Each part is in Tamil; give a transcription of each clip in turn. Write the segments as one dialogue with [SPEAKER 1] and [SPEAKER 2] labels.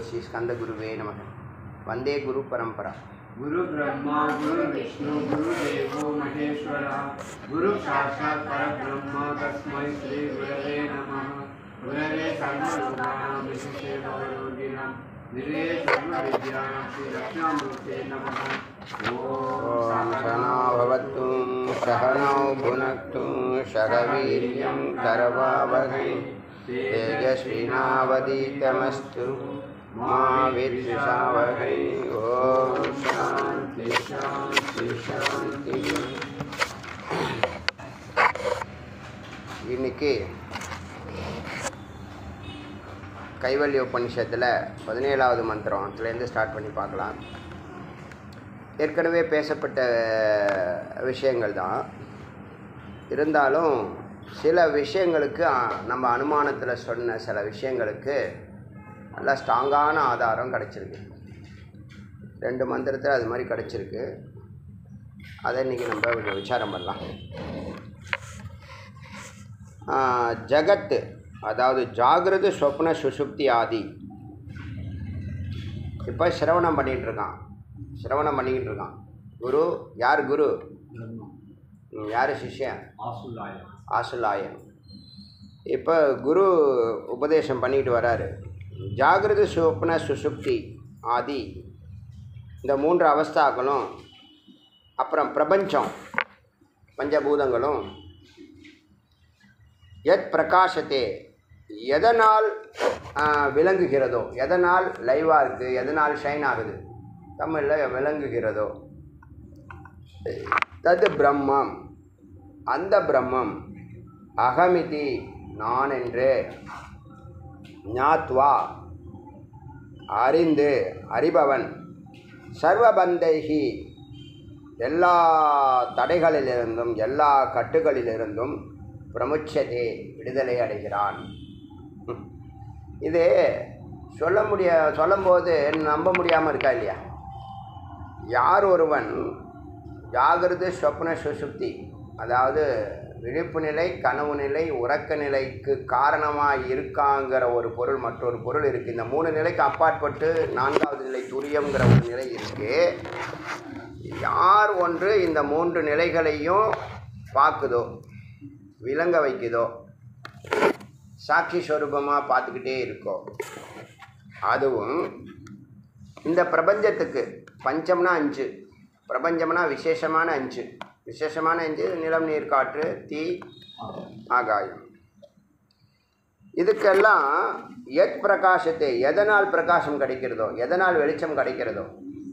[SPEAKER 1] ஸ்ரீ ஸ்கந்த குருவே நமக வந்தே குரு பரம்பரா
[SPEAKER 2] गुरु ब्रह्मा गुरु विष्णु गुरु देवो महेश्वरा गुरु साक्षात् परब्रह्म तस्मै श्री गुरवे नमः गुरवे सर्वलोकानां विशिष्टे भवयोगिनां निरे सर्वविद्यानां श्री दक्षिणामूर्ते नमः
[SPEAKER 1] ॐ सहना भवतु सहनौ भुनक्तु शरवीर्यं करवावहै तेजस्विनावदीतमस्तु मा विद्विषावहै ॐ शान्ति शान्ति शान्ति இன்னைக்கு கைவல்ய உபனிஷத்தில் பதினேழாவது மந்திரம் அதுலேருந்து ஸ்டார்ட் பண்ணி பார்க்கலாம் ஏற்கனவே பேசப்பட்ட விஷயங்கள் தான் இருந்தாலும் சில விஷயங்களுக்கு அ, நம்ம அனுமானத்தில் சொன்ன சில விஷயங்களுக்கு நல்லா ஸ்ட்ராங்கான ஆதாரம் கிடச்சிருக்கு ரெண்டு மந்திரத்தில் அது மாதிரி கிடச்சிருக்கு அதை இன்றைக்கி நம்ம கொஞ்சம் விசாரம் பண்ணலாம் ஆ, ஜகத்து அதாவது ஜாகிரத சொப்ன சுசுப்தி ஆதி இப்போ சிரவணம் பண்ணிகிட்டு இருக்கான் சிரவணம் பண்ணிக்கிட்டு இருக்கான் குரு யார் குரு ம், யார் சிஷ்யன் ஆசுலாயன் இப்போ குரு உபதேசம் பண்ணிட்டு வராரு ஜாகிரத சொப்ன சுசுப்தி ஆதி இந்த மூன்று அவஸ்தாக்களும் அப்புறம் பிரபஞ்சம் பஞ்சபூதங்களும் எத் பிரகாசத்தே எதனால் ஆ, விளங்குகிறதோ எதனால் லைவாக இருக்குது எதனால் ஷைன் ஆகுது தமிழில் விளங்குகிறதோ தது பிரம்மம் அந்த பிரம்மம் அகமிதி நான் என்று ஞாத்வா அறிந்து அறிபவன் சர்வபந்தைகி எல்லா தடைகளிலிருந்தும் எல்லா கட்டுகளிலிருந்தும் பிரமுச்சதே விடுதலை அடைகிறான் ம். இது சொல்ல முடிய சொல்லும்போது நம்ப முடியாமல் இருக்கா இல்லையா யார் ஒருவன் ஜாகிரத சொப்ன சுசுப்தி அதாவது விழிப்பு நிலை கனவு நிலை உறக்க நிலைக்கு காரணமாக இருக்காங்கிற ஒரு பொருள் மற்றொரு பொருள் இருக்குது இந்த மூணு நிலைக்கு அப்பாற்பட்டு நான்காவது நிலை துரியம்ங்கிற ஒரு நிலை இருக்குது யார் ஒன்று இந்த மூன்று நிலைகளையும் பார்க்குதோ விளங்க வைக்குதோ சாட்சி ஸ்வரூபமாக பார்த்துக்கிட்டே இருக்கோ அதுவும் இந்த பிரபஞ்சத்துக்கு பஞ்சம்னா அஞ்சு பிரபஞ்சம்னா விசேஷமான அஞ்சு விசேஷமான அஞ்சு நிலம் நீர் காற்று தீ ஆகாயம் இதுக்கெல்லாம் எத் பிரகாசத்தை எதனால் பிரகாசம் கிடைக்கிறதோ எதனால் வெளிச்சம் கிடைக்கிறதோ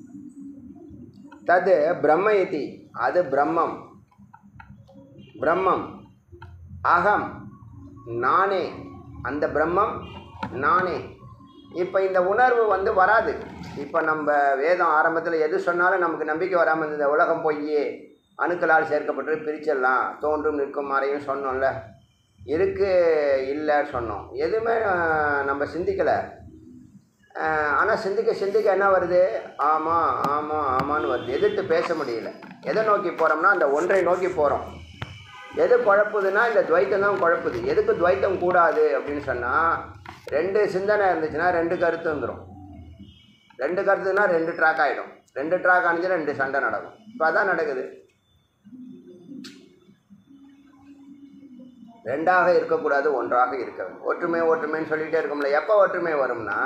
[SPEAKER 1] தது பிரம்ம இதி அது பிரம்மம் பிரம்மம் அகம் நானே அந்த பிரம்மம் நானே இப்போ இந்த உணர்வு வந்து வராது இப்போ நம்ம வேதம் ஆரம்பத்தில் எது சொன்னாலும் நமக்கு நம்பிக்கை வராமல் இருந்தது இந்த உலகம் பொய்யே அணுக்களால் சேர்க்கப்பட்டு பிரிச்சிடலாம் தோன்றும் நிற்கும் மறையும் சொன்னோம்ல இருக்கு இல்லை சொன்னோம் எதுவுமே அஹ், நம்ம சிந்திக்கலை ஆனால் சிந்திக்க சிந்திக்க என்ன வருது ஆமாம் ஆமாம் ஆமான்னு வருது எதிர்த்து பேச முடியல எதை நோக்கி போகிறோம்னா அந்த ஒன்றை நோக்கி போகிறோம் எது குழப்புதுன்னா இந்த துவைத்தம் தான் குழப்புது எதுக்கு துவைத்தம் கூடாது அப்படின்னு சொன்னால் ரெண்டு சிந்தனை இருந்துச்சுன்னா ரெண்டு கருத்து வந்துடும் ரெண்டு கருத்துனா ரெண்டு ட்ராக் ஆகிடும் ரெண்டு ட்ராக் ஆனிச்சு ரெண்டு சண்டை நடக்கும் இப்போ அதான் நடக்குது ரெண்டாக இருக்கக்கூடாது ஒன்றாக இருக்க வேண்டும். ஒற்றுமை ஒற்றுமைன்னு சொல்லிகிட்டே இருக்கோம்ல எப்போ ஒற்றுமை வரும்னா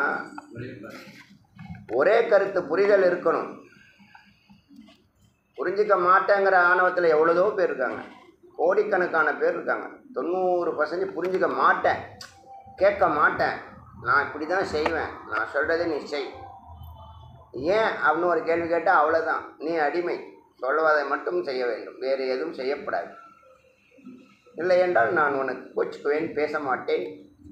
[SPEAKER 1] ஒரே கருத்து புரிதல் இருக்கணும் புரிஞ்சிக்க மாட்டேங்கிற ஆணவத்தில் எவ்வளோதோ பேர் இருக்காங்க கோடிக்கணக்கான பேர் இருக்காங்க தொண்ணூறு பர்சன்ட் புரிஞ்சிக்க மாட்டேன் கேட்க மாட்டேன் நான் இப்படி தான் செய்வேன் நான் சொல்கிறதே நீ செய் ஏன் அப்படின்னு ஒரு கேள்வி கேட்டால் அவ்வளோதான் நீ அடிமை சொல்வதை மட்டும் செய்ய வேண்டும் வேறு எதுவும் செய்யப்படாது இல்லை என்றால் நான் உனக்கு கோச்சுக்குவேன் பேச மாட்டேன்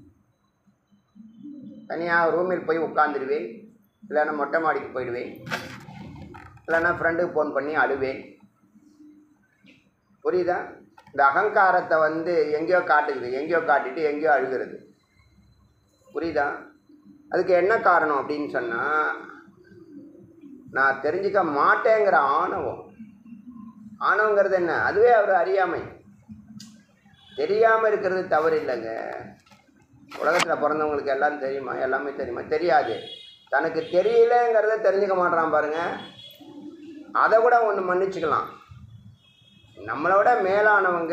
[SPEAKER 1] தனியாக ரூமில் போய் உட்காந்துடுவேன் இல்லைன்னா மொட்டை மாடிக்கு போயிடுவேன் இல்லைன்னா ஃப்ரெண்டுக்கு ஃபோன் பண்ணி அழுவேன் புரியுதா இந்த அகங்காரத்தை வந்து எங்கேயோ காட்டுக்குது எங்கேயோ காட்டிட்டு எங்கேயோ அழுகிறது புரியுதா அதுக்கு என்ன காரணம் அப்படின்னு சொன்னால் நான் தெரிஞ்சுக்க மாட்டேங்கிற ஆணவம் ஆணவங்கிறது என்ன அதுவே அவர் அறியாமை தெரியாமல் இருக்கிறது தவறு இல்லைங்க உலகத்தில் பிறந்தவங்களுக்கு எல்லாம் தெரியுமா எல்லாமே தெரியுமா தெரியாது தனக்கு தெரியலங்கிறத தெரிஞ்சுக்க மாட்டான் பாருங்க அதை கூட ஒன்று மன்னிச்சுக்கலாம் நம்மளோட மேலானவங்க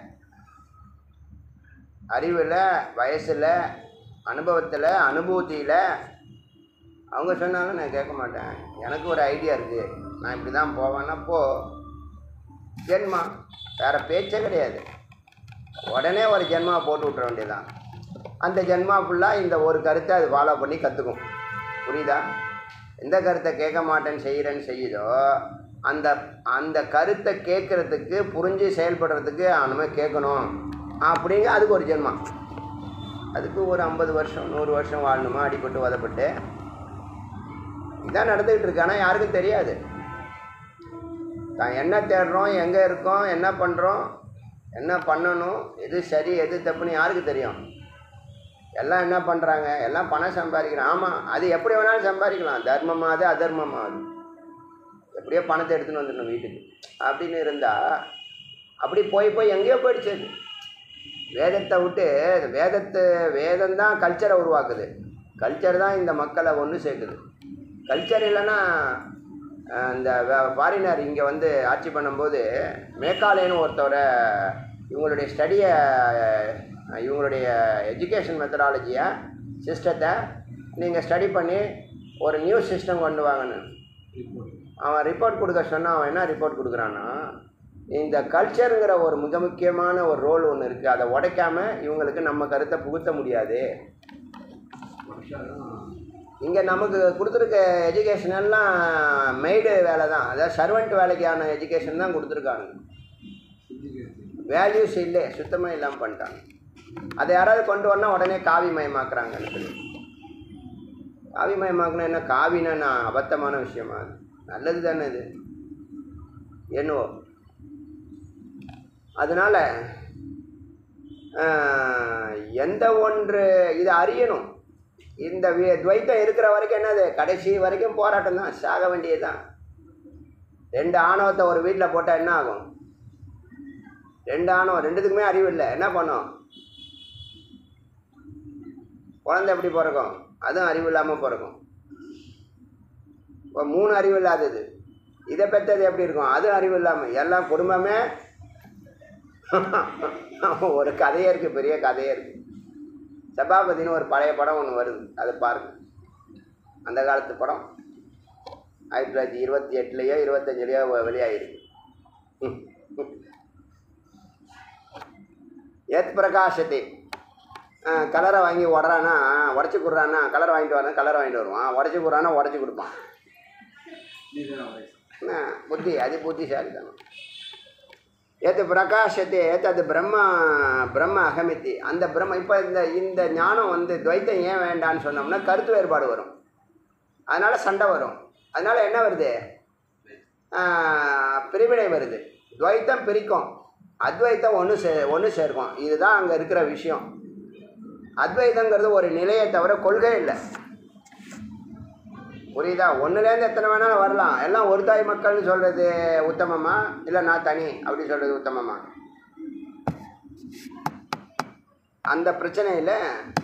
[SPEAKER 1] அறிவில் வயசில் அனுபவத்தில் அனுபூதியில் அவங்க சொன்னாங்க நான் கேட்க மாட்டேன் எனக்கு ஒரு ஐடியா இருக்குது நான் இப்படி தான் போவேன்னா போ ஜென்மா வேறு பேச்சே கிடையாது உடனே ஒரு ஜென்மா போட்டு விட்ற வேண்டியதான் அந்த ஜென்மா ஃபுல்லாக இந்த ஒரு கருத்தை அது ஃபாலோ பண்ணி கற்றுக்கும் புரியுதா எந்த கருத்தை கேட்க மாட்டேன்னு செய்கிறேன்னு செய்யுதோ அந்த அந்த கருத்தை கேட்குறதுக்கு புரிஞ்சு செயல்படுறதுக்கு அனுமே கேட்கணும் அப்படிங்க அதுக்கு ஒரு ஜென்மா அதுக்கு ஒரு ஐம்பது வருஷம் நூறு வருஷம் வாழணுமா அடிபட்டு உதப்பட்டு இதான் நடந்துக்கிட்டு இருக்கு ஆனால் யாருக்கும் தெரியாது தான் என்ன தேடுறோம் எங்கே இருக்கோம் என்ன பண்ணுறோம் என்ன பண்ணணும் எது சரி எது தப்புன்னு யாருக்கு தெரியும் எல்லாம் என்ன பண்ணுறாங்க எல்லாம் பணம் சம்பாதிக்கிறான் ஆமாம் அது எப்படி வேணாலும் சம்பாதிக்கலாம் தர்மமா அது அதர்மமா அது எப்படியோ பணத்தை எடுத்துன்னு வந்துடணும் வீட்டுக்கு அப்படின்னு இருந்தால் அப்படி போய் போய் எங்கேயோ போயிடுச்சு அது வேதத்தை விட்டு வேதத்து வேதம் தான் கல்ச்சரை உருவாக்குது கல்ச்சர் தான் இந்த மக்களை ஒன்று சேர்க்குது கல்ச்சர் இல்லைன்னா அஹ், இந்த ஃபாரினர் இங்கே வந்து ஆட்சி பண்ணும்போது மேக்காலேன்னு ஒருத்தவரை இவங்களுடைய ஸ்டடியை இவங்களுடைய எஜுகேஷன் மெத்தடாலஜியை சிஸ்டத்தை நீங்கள் ஸ்டடி பண்ணி ஒரு நியூ சிஸ்டம் கொண்டு வாங்கன்னு அவன் ரிப்போர்ட் கொடுக்க சொன்னால் அவன் என்ன ரிப்போர்ட் கொடுக்குறான்னா இந்த கல்ச்சருங்கிற ஒரு மிக முக்கியமான ஒரு ரோல் ஒன்று இருக்குது அதை உடைக்காம இவங்களுக்கு நம்ம கருத்தை புகுத்த முடியாது இங்கே நமக்கு கொடுத்துருக்க எஜுகேஷன் எல்லாம் மெய்டு வேலை தான் அதாவது சர்வெண்ட் வேலைக்கான எஜுகேஷன் தான் கொடுத்துருக்காங்க வேல்யூஸ் இல்லை சுத்தமாக இல்லாமல் பண்ணிட்டாங்க அதை யாராவது கொண்டு வரனா உடனே காவி மயமாக்குறாங்கன்னு சொல்லி காவி மயமாக்குனா என்ன காவினா நான் அபத்தமான விஷயமா அது நல்லது தானே இது என்னவோ அதனால் எந்த ஒன்று இதை அறியணும் இந்த வி- துவைத்தம் இருக்கிற வரைக்கும் என்னது கடைசி வரைக்கும் போராட்டம் தான் சாக வேண்டியது தான் ரெண்டு ஆணவத்தை ஒரு வீட்டில் போட்டால் என்ன ஆகும் ரெண்டு ஆணவம் ரெண்டுத்துக்குமே அறிவு இல்லை என்ன பண்ணும் குழந்தை எப்படி பிறக்கும் அதுவும் அறிவு இல்லாமல் பிறக்கும் இப்போ மூணு அறிவு இல்லாதது இதை பெற்றது எப்படி இருக்கும் அதுவும் அறிவு இல்லாமல் எல்லாம் குடும்பமே ஒரு கதையே இருக்குது பெரிய கதையே இருக்குது சபாபதினு ஒரு பழைய படம் ஒன்று வருது அதை பாருங்க அந்த காலத்து படம் ஆயிரத்தி தொள்ளாயிரத்தி இருபத்தி எட்டுலேயோ இருபத்தஞ்சிலையோ வெளியாகிருக்கு ஏத் பிரகாஷத்தை கலரை வாங்கி உடறானா உடச்சி கொடுறான்னா கலர் வாங்கிட்டு வரேன் கலர் வாங்கிட்டு வருவான் உடச்சி கொடுறானா உடச்சி கொடுப்பான் என்ன புத்தி அது புத்திசாலி தானே ஏத்து பிரகாஷத்தை ஏத்தது பிரம்ம பிரம்ம அகமித்தி அந்த பிரம்ம இப்போ இந்த இந்த ஞானம் வந்து துவைத்தம் ஏன் வேண்டான்னு சொன்னோம்னா கருத்து வேறுபாடு வரும் அதனால் சண்டை வரும் அதனால் என்ன வருது ஆஹ், பிரிவினை வருது துவைத்தம் பிரிக்கும் அத்வைத்தம் ஒன்று சே ஒன்று சேர்க்கும் இதுதான் அங்கே இருக்கிற விஷயம் அத்வைதங்கிறது ஒரு நிலையை தவிர கொள்கை இல்லை புரியுதா ஒன்றுலேருந்து எத்தனை வேணாலும் வரலாம் எல்லாம் ஒரு தாய் மக்கள்னு சொல்கிறது உத்தமமா இல்லை நான் தனி அப்படி சொல்கிறது உத்தமமா அந்த பிரச்சனையில்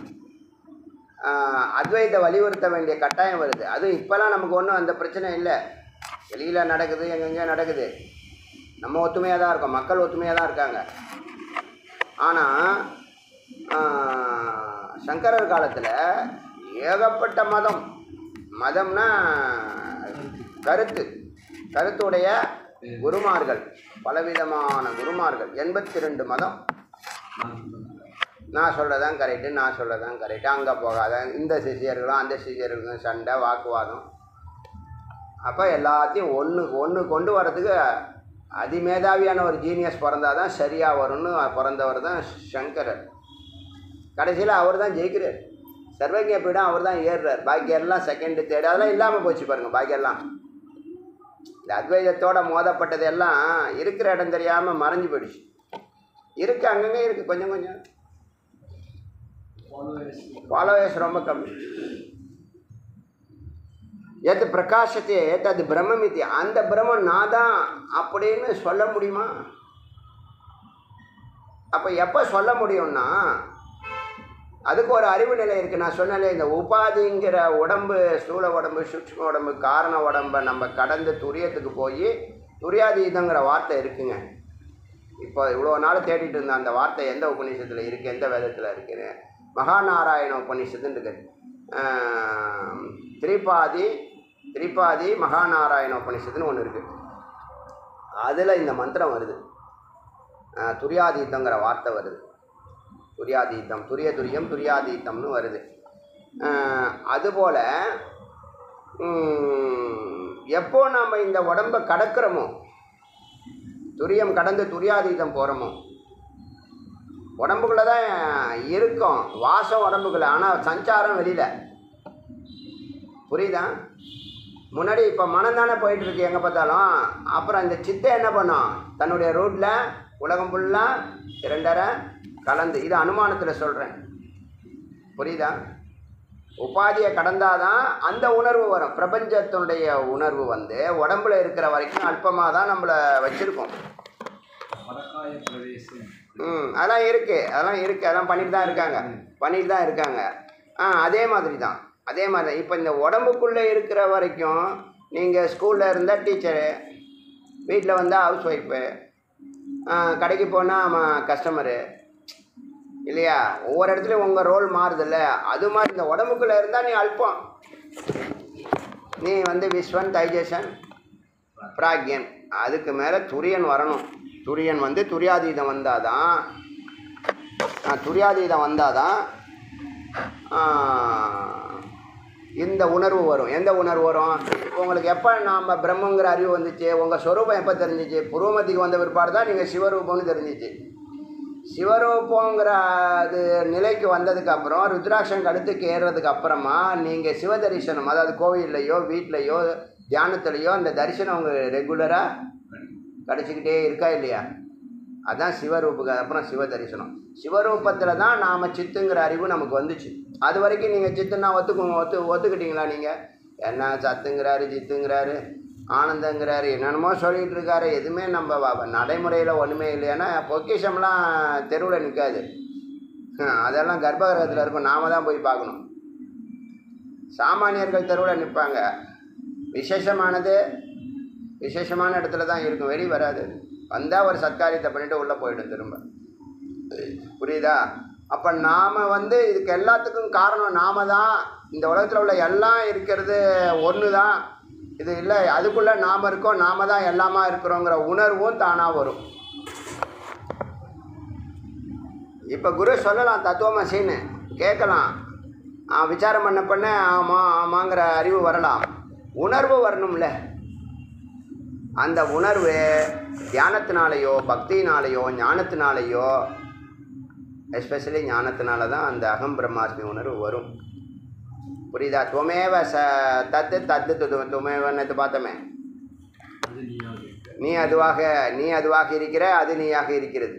[SPEAKER 1] அத்வைத்தை வலியுறுத்த வேண்டிய கட்டாயம் வருது அதுவும் இப்போலாம் நமக்கு ஒன்றும் அந்த பிரச்சனை இல்லை வெளியில் நடக்குது எங்கெங்கே நடக்குது நம்ம ஒத்துமையாக தான் இருக்கோம் மக்கள் ஒத்துமையாக தான் இருக்காங்க ஆனால் சங்கரர் காலத்தில் ஏகப்பட்ட மதம் மதம்னா கருத்து கருத்துடைய குருமார்கள் பலவிதமான குருமார்கள் எண்பத்தி ரெண்டு மதம் நான் சொல்கிறதான் கரெக்டு நான் சொல்கிறதான் கரெக்டு அங்கே போகாத இந்த சிஷியர்களும் அந்த சிஷியர்களுக்கும் சண்டை வாக்குவாதம் அப்போ எல்லாத்தையும் ஒன்று ஒன்று கொண்டு வரதுக்கு அதிமேதாவியான ஒரு ஜீனியஸ் பிறந்தால் தான் சரியாக வரும்னு பிறந்தவர் தான் சங்கரர் கடைசியில் அவர் தான் ஜெயிக்கிறார் சர்வஜ பீடம் அவர் தான் ஏறுறார் பாக்கி எல்லாம் செகண்டு தேர்டு அதெல்லாம் இல்லாமல் போச்சு பாருங்கள் பாக்கி எல்லாம் இந்த அத்வைதத்தோட மோதப்பட்டது எல்லாம் இருக்கிற இடம் தெரியாமல் மறைஞ்சு போயிடுச்சு இருக்கு அங்கங்கே இருக்குது கொஞ்சம் கொஞ்சம் ஃபாலோவர்ஸ் ரொம்ப கம்மி எது பிரகாசத்தை ஏத்தது பிரம்மமித்தி அந்த பிரம்மம் நான் தான் அப்படின்னு சொல்ல முடியுமா அப்போ எப்போ சொல்ல முடியும்னா அதுக்கு ஒரு அறிவு நிலை இருக்குது நான் சொன்னாலே இந்த உபாதிங்கிற உடம்பு ஸ்தூல உடம்பு சூட்சும உடம்பு காரண உடம்பை நம்ம கடந்து துரியத்துக்கு போய் துரியாதீதங்கிற வார்த்தை இருக்குங்க இப்போ இவ்வளோ நாள் தேடிட்டு இருந்த அந்த வார்த்தை எந்த உபநிஷத்தில் இருக்குது எந்த வேதத்தில் இருக்குன்னு மகாநாராயண உபநிஷத்துன்னு இருக்குது ஆம், திரிபாதி திரிபாதி மகாநாராயண உபநிஷத்துன்னு ஒன்று இருக்குது அதில் இந்த மந்திரம் வருது ஆ, துரியாதீத்தங்கிற வார்த்தை வருது துரியாதீத்தம் துரிய துரியம் துரியாதீத்தம்னு வருது ஆஹ் அதுபோல் ம், எப்போ நாம் இந்த உடம்பை கடக்கிறோமோ துரியம் கடந்து துரியாதீதம் போகிறோமோ உடம்புக்குள்ளே தான் இருக்கும் வாசம் உடம்புக்குள்ள ஆனால் சஞ்சாரம் வெளியில் புரியுதா முன்னாடி இப்போ மனம் தானே போயிட்டுருக்கு எங்கே பார்த்தாலும் அப்புறம் இந்த சித்தை என்ன பண்ணும் தன்னுடைய ரூட்டில் உலகம் ஃபுல்லாக இரண்டரை கலந்து இது அனுமானத்தில் சொல்கிறேன் புரியுதா உபாதியை கடந்தாதான் அந்த உணர்வு வரும் பிரபஞ்சத்தினுடைய உணர்வு வந்து உடம்புல இருக்கிற வரைக்கும் அல்பமாக தான் நம்மளை வச்சுருக்கோம்
[SPEAKER 2] பரகாய பிரவேசம்
[SPEAKER 1] ம் அதெல்லாம் இருக்குது அதெல்லாம் இருக்குது அதெல்லாம் பண்ணிட்டு தான் இருக்காங்க பண்ணிட்டு தான் இருக்காங்க ஆ அதே மாதிரி தான் அதே மாதிரி தான் இப்போ இந்த உடம்புக்குள்ளே இருக்கிற வரைக்கும் நீங்கள் ஸ்கூலில் இருந்தால் டீச்சரு வீட்டில் வந்தால் ஹவுஸ் ஒய்ஃபு கடைக்கு போனால் கஸ்டமரு இல்லையா ஒவ்வொரு இடத்துலையும் உங்கள் ரோல் மாறுதில்ல அது மாதிரி இந்த உடம்புக்குள்ளே இருந்தால் நீ அல்பம் நீ வந்து விஸ்வன் தைஜேஷன் பிராக்யன் அதுக்கு மேலே துரியன் வரணும் துரியன் வந்து துரியாதீதம் வந்தால் தான் துரியாதீதம் வந்தால் தான் இந்த உணர்வு வரும் எந்த உணர்வு வரும் உங்களுக்கு எப்போ நாம் பிரம்மங்கிற அறிவு வந்துச்சு உங்கள் ஸ்வரூபம் எப்போ தெரிஞ்சிச்சு புருவமத்திக்கு வந்த பிற்பாடு தான் நீங்கள் சிவரூபம்னு தெரிஞ்சிச்சு சிவரூபங்கிற அது நிலைக்கு வந்ததுக்கு அப்புறம் ருத்ராட்சம் கழுத்துக்கு ஏறுறதுக்கு அப்புறமா நீங்கள் சிவ தரிசனம் அதாவது கோவில்லையோ வீட்லையோ தியானத்துலேயோ அந்த தரிசனம் உங்களுக்கு ரெகுலராக கிடச்சிக்கிட்டே இருக்கா இல்லையா அதான் சிவரூபுக்கு அப்புறம் சிவ தரிசனம் சிவரூபத்தில் தான் நாம் சித்துங்கிற அறிவு நமக்கு வந்துச்சு அது வரைக்கும் நீங்கள் சித்துன்னா ஒத்துக்குங்க ஒத்து ஒத்துக்கிட்டீங்களா நீங்கள் என்ன சத்துங்கிறாரு சித்துங்கிறாரு ஆனந்தங்கிறாரு என்னென்னமோ சொல்லிகிட்டு இருக்காரு எதுவுமே நம்ம வ- நடைமுறையில் ஒன்றுமே இல்லையானா பொக்கிஷம்லாம் தெருவில் நிற்காது அதெல்லாம் கர்ப்பகிரகத்தில் இருக்கும் நாம தான் போய் பார்க்கணும் சாமானியர்கள் தெருவில் நிற்பாங்க விசேஷமானது விசேஷமான இடத்துல தான் இருக்கும் வெளியே வராது வந்தால் ஒரு சத்காரியத்தை பண்ணிட்டு உள்ளே போயிடும் திரும்ப புரியுதா அப்போ நாம் வந்து இதுக்கு எல்லாத்துக்கும் காரணம் நாம தான் இந்த உலகத்தில் உள்ள எல்லாம் இருக்கிறது ஒன்று தான் இது இல்லை அதுக்குள்ளே நாம் இருக்கோம் நாம தான் எல்லாமா இருக்கிறோங்கிற உணர்வும் தானாக வரும் இப்போ குரு சொல்லலாம் தத்துவமசின்னு கேட்கலாம் ஆ, விசாரம் பண்ண பண்ண ஆமாம் ஆமாங்கிற அறிவு வரலாம் உணர்வு வரணும்ல அந்த உணர்வு தியானத்தினாலேயோ பக்தியினாலேயோ ஞானத்தினாலேயோ எஸ்பெஷலி ஞானத்தினால தான் அந்த அகம் பிரம்மாஸ்மி உணர்வு வரும் புரியுதா துவமேவ ச தத்து தத்து துது துவமேவன்னு பார்த்தோமே
[SPEAKER 2] அது நீயாக இருக்க
[SPEAKER 1] நீ அதுவாக நீ அதுவாக இருக்கிற அது நீயாக இருக்கிறது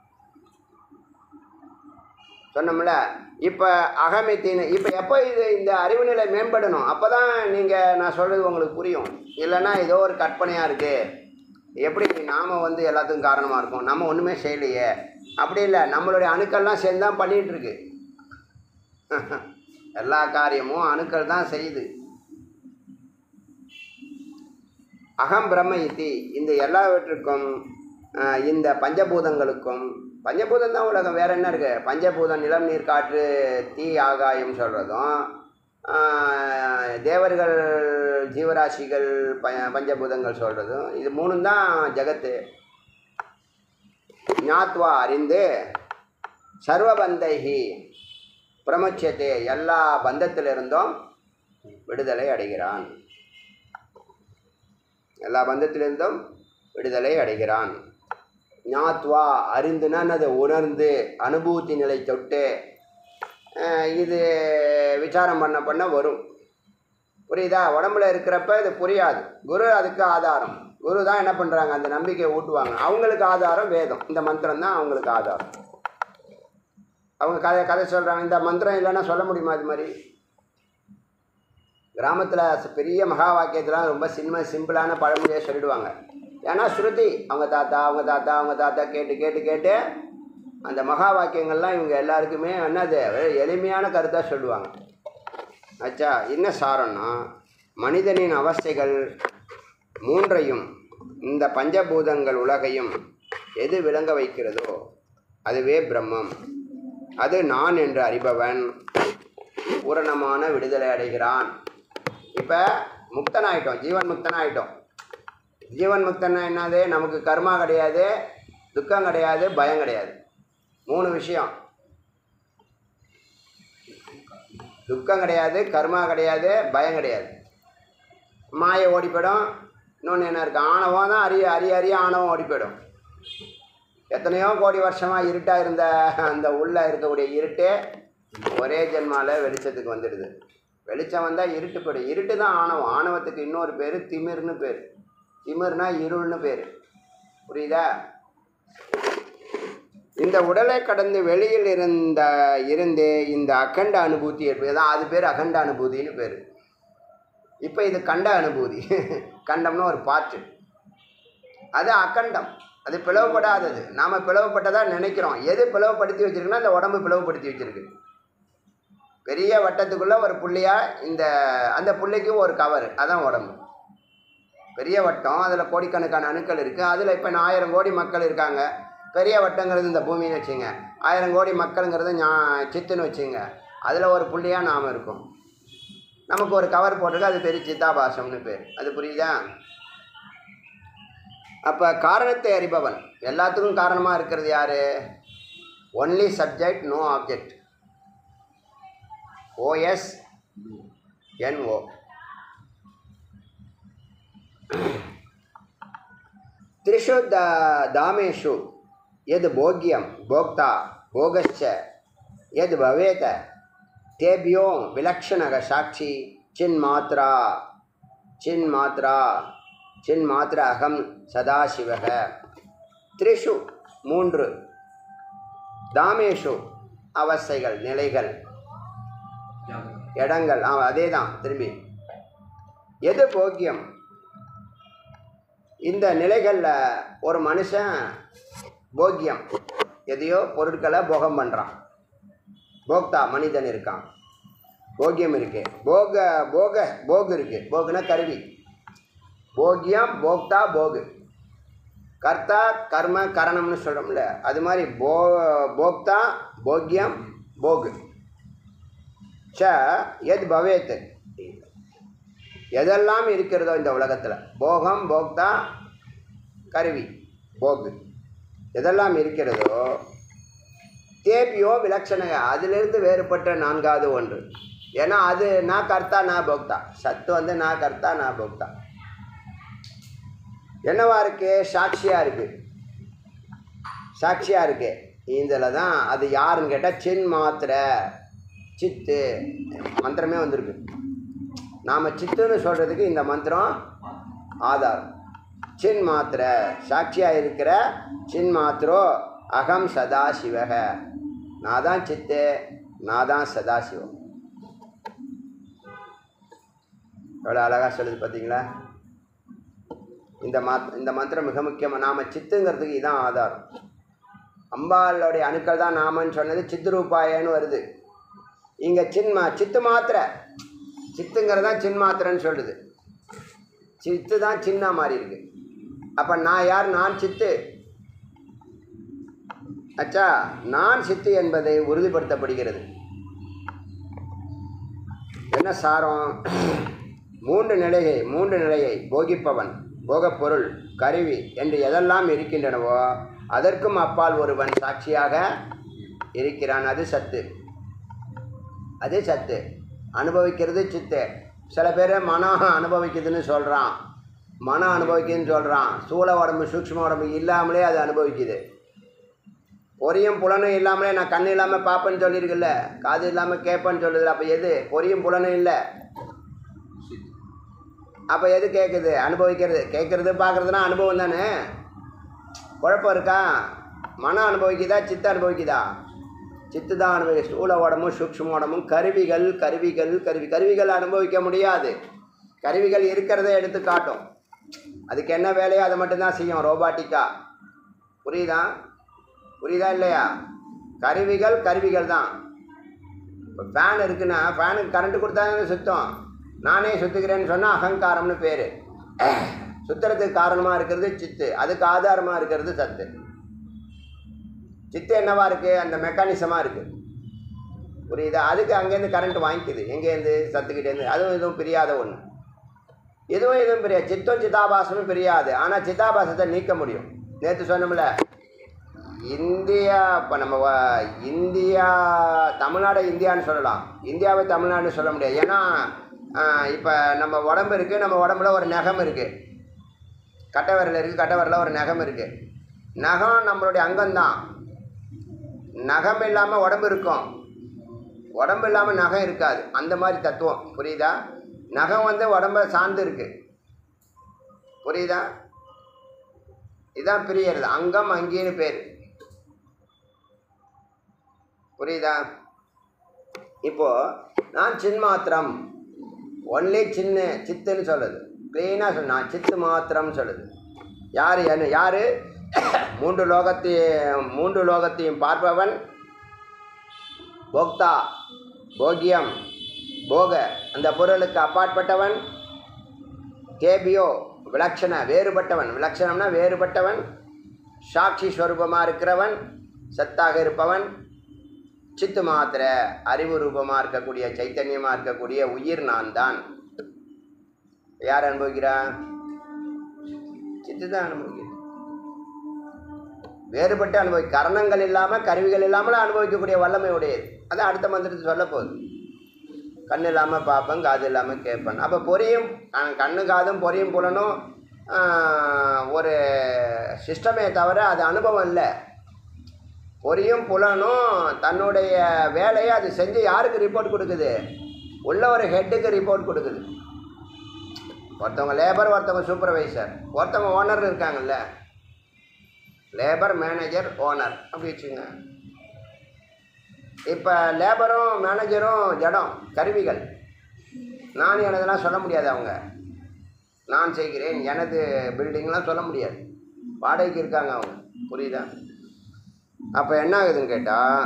[SPEAKER 1] சொன்னோம்ல இப்போ அகமித்தின்னு இப்போ எப்போ இது இந்த அறிவு நிலை மேம்படணும் அப்போ தான் நீங்கள் நான் சொல்கிறது உங்களுக்கு புரியும் இல்லைன்னா ஏதோ ஒரு கற்பனையாக இருக்குது எப்படி நாம் வந்து எல்லாத்துக்கும் காரணமாக இருக்கும் நம்ம ஒன்றுமே செய்யலையே அப்படி இல்லை நம்மளுடைய அணுக்கள்லாம் சேர்ந்து தான் பண்ணிகிட்டு இருக்கு எல்லா காரியமும் அணுக்கள் தான் செய்யுது அகம் பிரம்ம இத்தி இந்த எல்லாவற்றுக்கும் ஆஹ், இந்த பஞ்சபூதங்களுக்கும் பஞ்சபூதம் தான் உலகம் வேற என்ன இருக்கு பஞ்சபூதம் நிலம் நீர் காற்று தீ ஆகாயம் சொல்கிறதும் தேவர்கள் ஜீவராசிகள் ப பஞ்சபூதங்கள் சொல்கிறதும் இது மூணும் தான் ஜகத்து ஞாத்வா அறிந்து சர்வபந்தைகி பிரமுச்சத்தை எல்லா பந்தத்திலிருந்தும் விடுதலை அடைகிறான் எல்லா பந்தத்திலிருந்தும் விடுதலை அடைகிறான் ஞாத்வா அறிந்துனா அதை உணர்ந்து அனுபூதி நிலை தொட்டு அஹ், இது விசாரம் பண்ண பண்ண வரும் புரியுதா உடம்புல இருக்கிறப்ப இது புரியாது குரு அதுக்கு ஆதாரம் குரு தான் என்ன பண்ணுறாங்க அந்த நம்பிக்கையை ஊட்டுவாங்க அவங்களுக்கு ஆதாரம் வேதம் இந்த மந்திரம் தான் அவங்களுக்கு ஆதாரம் அவங்க கதை கதை சொல்கிறாங்க இந்த மந்திரம் இல்லைன்னா சொல்ல முடியுமா இது மாதிரி கிராமத்தில் பெரிய மகா வாக்கியத்தெலாம் ரொம்ப சின்ன சிம்பிளான பழமொழியை சொல்லிடுவாங்க ஏன்னா ஸ்ருதி அவங்க தாத்தா அவங்க தாத்தா அவங்க தாத்தா கேட்டு கேட்டு கேட்டு அந்த மகா வாக்கியங்கள்லாம் இவங்க எல்லாருக்குமே என்னது எளிமையான கருத்தாக சொல்லுவாங்க ஆச்சா என்ன சாரம்னா மனிதனின் அவஸ்தைகள் மூன்றையும் இந்த பஞ்சபூதங்கள் உலகையும் எது விளங்க வைக்கிறதோ அதுவே பிரம்மம் அது நான் என்று அறிபவன் பூரணமான விடுதலை அடைகிறான் இப்போ முக்தனாயிட்டோம் ஜீவன் முக்தனாயிட்டோம் ஜீவன் முக்தன்னா என்னது நமக்கு கர்மா கிடையாது துக்கம் கிடையாது பயம் கிடையாது மூணு விஷயம் துக்கம் கிடையாது கர்மா கிடையாது பயம் கிடையாது மாயை ஓடி போயிடும் இன்னொன்று என்ன இருக்குது ஆணவம் தான் அறிய அறிய அறிய ஆணவம் ஓடி போயிடும் எத்தனையோ கோடி வருஷமாக இருட்டாக இருந்த அந்த உள்ளே இருக்கக்கூடிய இருட்டே ஒரே ஜென்மாவில் வெளிச்சத்துக்கு வந்துடுது வெளிச்சம் வந்தால் இருட்டு போயிடும் இருட்டு தான் ஆணவம் ஆணவத்துக்கு இன்னொரு பேர் திமிர்னு பேர் திமிர்னா இருள்னு பேர் புரியுதா இந்த உடலை கடந்து வெளியில் இருந்த இருந்து இந்த அகண்ட அனுபூதி ஏற்பது தான் அது பேர் அகண்ட அனுபூதின்னு பேர் இப்போ இது கண்ட அனுபூதி கண்டம்னு ஒரு பாட்டு அது அகண்டம் அது பிளவுபடாதது நாம் பிளவுபட்டதா நினைக்கிறோம் எது பிளவுபடுத்தி வச்சிருக்குன்னா அந்த உடம்பு பிளவுபடுத்தி வச்சிருக்கு பெரிய வட்டத்துக்குள்ளே ஒரு புள்ளியா இந்த அந்த புள்ளிக்கு ஒரு கவர் அதான் உடம்பு பெரிய வட்டம் அதில் கோடிக்கணக்கான அணுக்கள் இருக்குது அதில் இப்போ ஆயிரம் கோடி மக்கள் இருக்காங்க பெரிய வட்டங்கிறது இந்த பூமின்னு வச்சுங்க ஆயிரம் கோடி மக்களுங்கிறது ஞா சித்துன்னு வச்சுங்க அதில் ஒரு புள்ளியாக நாம் இருக்கோம் நமக்கு ஒரு கவர் போட்டிருக்கு அது பெரிய சித்தாபாசம்னு பேர் அது புரியுதா அப்போ காரணத்தை அறிபவன் எல்லாத்துக்கும் காரணமாக இருக்கிறது யார் ஒன்லி சப்ஜெக்ட் நோ ஆப்ஜெக்ட் ஓஎஸ் என்ஓ त्रिषु दा दामेषु यद् भोग्यं भोक्ता भोगश्च यद् भवेत् तेभ्यो विलक्षणः साक्षी चिन्मात्रा चिन्मात्रा चिन्मात्रा अहं सदाशिवः त्रिषु மூன்று தாமேஷு அவஸ்தைகள் நிலைகள்
[SPEAKER 2] ஜாகிரதை
[SPEAKER 1] இடங்கள் ஆ அதே தான் திரும்பி எது போக்கியம் இந்த நிலைகளில் ஒரு மனுஷன் போக்கியம் எதையோ பொருட்களை போகம் பண்ணுறான் போக்தா மனிதன் இருக்கான் போக்கியம் இருக்கு போக போக போகு இருக்கு போகுனா கருவி போக்கியம் போக்தா போகு கர்த்தா கர்ம கரணம்னு சொல்கிறோம்ல அது மாதிரி போ போக்தா போக்கியம் போகு ச எத் பவேத் எதெல்லாம் இருக்கிறதோ இந்த உலகத்தில் போகம் போக்தா கருவி போகு எதெல்லாம் இருக்கிறதோ தேபியோ விலட்சணங்க அதிலிருந்து வேறுபட்ட நான்காவது ஒன்று ஏன்னா அது நான் கர்த்தா நான் போக்தா சத்து வந்து நான் கர்த்தா நான் போக்தா என்னவா இருக்கு சாட்சியாக இருக்கு சாட்சியாக இருக்கு இதில் தான் அது யாருன்னு கேட்டால் சின் மாத்திரை சித்து மந்திரமே வந்திருக்கு நாம் சித்துன்னு சொல்கிறதுக்கு இந்த மந்திரம் ஆதாரம் சின் மாத்திர சாட்சியாக இருக்கிற சின் மாத்திரோ அகம் சதாசிவக நான் தான் சித்து நான் தான் சதாசிவம் எவ்வளோ அழகாக சொல்லுது பார்த்தீங்களா இந்த மாத் இந்த மந்திரம் மிக முக்கியமாக நாம் சித்துங்கிறதுக்கு இதான் ஆதாரம் அம்பாளுடைய அணுக்கள் தான் நாமன்னு சொன்னது சித்துரூபாயன்னு வருது இங்கே சின்மா சித்து மாத்திரை சித்துங்கிறது தான் சின் மாத்திரைன்னு சொல்லுது சித்து தான் சின்ன மாதிரி இருக்கு அப்போ நான் யார் நான் சித்து அச்சா நான் சித்து என்பதை உறுதிப்படுத்தப்படுகிறது என்ன சாரம் மூன்று நிலையை மூன்று நிலையை போகிப்பவன் போகப்பொருள் கருவி என்று எதெல்லாம் இருக்கின்றனவோ அதற்கும் அப்பால் ஒருவன் சாட்சியாக இருக்கிறான் அது சத்து அது சத்து அனுபவிக்கிறது சித்து சில பேர் மனம் அனுபவிக்குதுன்னு சொல்கிறான் மனம் அனுபவிக்குதுன்னு சொல்கிறான் சூழ உடம்பு சூக்ஷ்ம உடம்பு இல்லாமலே அது அனுபவிக்குது பொரியும் புலனும் இல்லாமலே நான் கண் இல்லாமல் பார்ப்பேன்னு சொல்லியிருக்குல்ல காது இல்லாமல் கேட்பேன்னு சொல்லுதுல அப்போ எது பொரியும் புலனும் இல்லை அப்போ எது கேட்குது அனுபவிக்கிறது கேட்குறது பார்க்குறதுனா அனுபவம் தானே குழப்பம் இருக்கா மனம் அனுபவிக்குதா சித்த அனுபவிக்குதா சித்து தான் அனுபவி ஸ்தூல உடம்பும் சூக்ஷ்ம உடம்பும் கருவிகள் கருவிகள் கருவி கருவிகள் அனுபவிக்க முடியாது கருவிகள் இருக்கிறத எடுத்து காட்டும் அதுக்கு என்ன வேலையோ அதை மட்டும்தான் செய்யும் ரோபாட்டிக்கா புரியுதா புரியுதா இல்லையா கருவிகள் கருவிகள் தான் இப்போ ஃபேன் இருக்குன்னா ஃபேனுக்கு கரண்ட் கொடுத்தா தானே சுத்தம் நானே சுற்றுக்கிறேன்னு சொன்னால் அகங்காரம்னு பேர் சுத்துறதுக்கு காரணமாக இருக்கிறது சித்து அதுக்கு ஆதாரமாக இருக்கிறது சத்து சித்து என்னவா இருக்குது அந்த மெக்கானிசமாக இருக்குது புரியுதா அதுக்கு அங்கேருந்து கரண்ட் வாங்கிக்குது எங்கேருந்து சத்துக்கிட்டேருந்து அதுவும் இதுவும் பிரியாத ஒன்று இதுவும் இதுவும் பிரியாது சித்தம் சிதாபாசமும் பிரியாது ஆனால் சிதாபாசத்தை நீக்க முடியும் நேற்று சொன்னோம்ல இந்தியா இப்போ நம்ம வ- இந்தியா தமிழ்நாடு இந்தியான்னு சொல்லலாம் இந்தியாவை தமிழ்நாடுன்னு சொல்ல முடியாது ஏன்னா இப்போ நம்ம உடம்பு இருக்குது நம்ம உடம்புல ஒரு நகம் இருக்குது கட்டை விரல் இருக்குது கட்டை விரலில் ஒரு நகம் இருக்குது நகம் நம்மளுடைய அங்கம்தான் நகம் இல்லாமல் உடம்பு இருக்கும் உடம்பு இல்லாமல் நகம் இருக்காது அந்த மாதிரி தத்துவம் புரியுதா நகம் வந்து உடம்ப சார்ந்து இருக்கு புரியுதா இதான் பிரியறது அங்கம் அங்கேன்னு பேர் புரியுதா இப்போ நான் சின்மாத்திரம் ஒன்லி சின்ன சித்துன்னு சொல்லுது க்ளீனாக சொல் நான் சித்து மாத்திரம் சொல்லுது யார் என்ன யார் மூன்று லோகத்தையும் மூன்று லோகத்தையும் பார்ப்பவன் போக்தா போகியம் போக அந்த பொருளுக்கு அப்பாற்பட்டவன் கேபியோ விலட்சண வேறுபட்டவன் விலட்சணம்னா வேறுபட்டவன் சாட்சி ஸ்வரூபமாக இருக்கிறவன் சத்தாக இருப்பவன் சித்து மாத்திர அறிவு ரூபமாக இருக்கக்கூடிய சைத்தன்யமாக இருக்கக்கூடிய உயிர் நான் தான் யார் அனுபவிக்கிறா சித்து தான் அனுபவிக்கிறது வேறுபட்டு அனுபவி கரணங்கள் இல்லாமல் கருவிகள் இல்லாமல் அனுபவிக்கக்கூடிய வல்லமை உடையது அது அடுத்த மந்திரத்தை சொல்ல போகுது கண் இல்லாமல் பார்ப்பேன் காது இல்லாமல் கேட்பேன் அப்போ பொரியும் கண் கண்ணு காதும் பொரியும் புலனும் ஆஹ், ஒரு சிஸ்டமே தவிர அது அனுபவம் இல்லை பொரியும் புலனும் தன்னுடைய வேலையை அது செஞ்சு யாருக்கு ரிப்போர்ட் கொடுக்குது உள்ள ஒரு ஹெட்டுக்கு ரிப்போர்ட் கொடுக்குது ஒருத்தவங்க லேபர் ஒருத்தவங்க சூப்பர்வைசர் ஒருத்தவங்க ஓனர் இருக்காங்கல்ல லேபர் மேனேஜர் ஓனர் அப்படி வச்சுங்க இப்போ லேபரும் மேனேஜரும் ஜடம் கருவிகள் நான் எனதெல்லாம் சொல்ல முடியாது அவங்க நான் செய்கிறேன் எனது பில்டிங்லாம் சொல்ல முடியாது வாடகைக்கு இருக்காங்க அவங்க புரியுதா அப்போ என்ன ஆகுதுன்னு கேட்டால்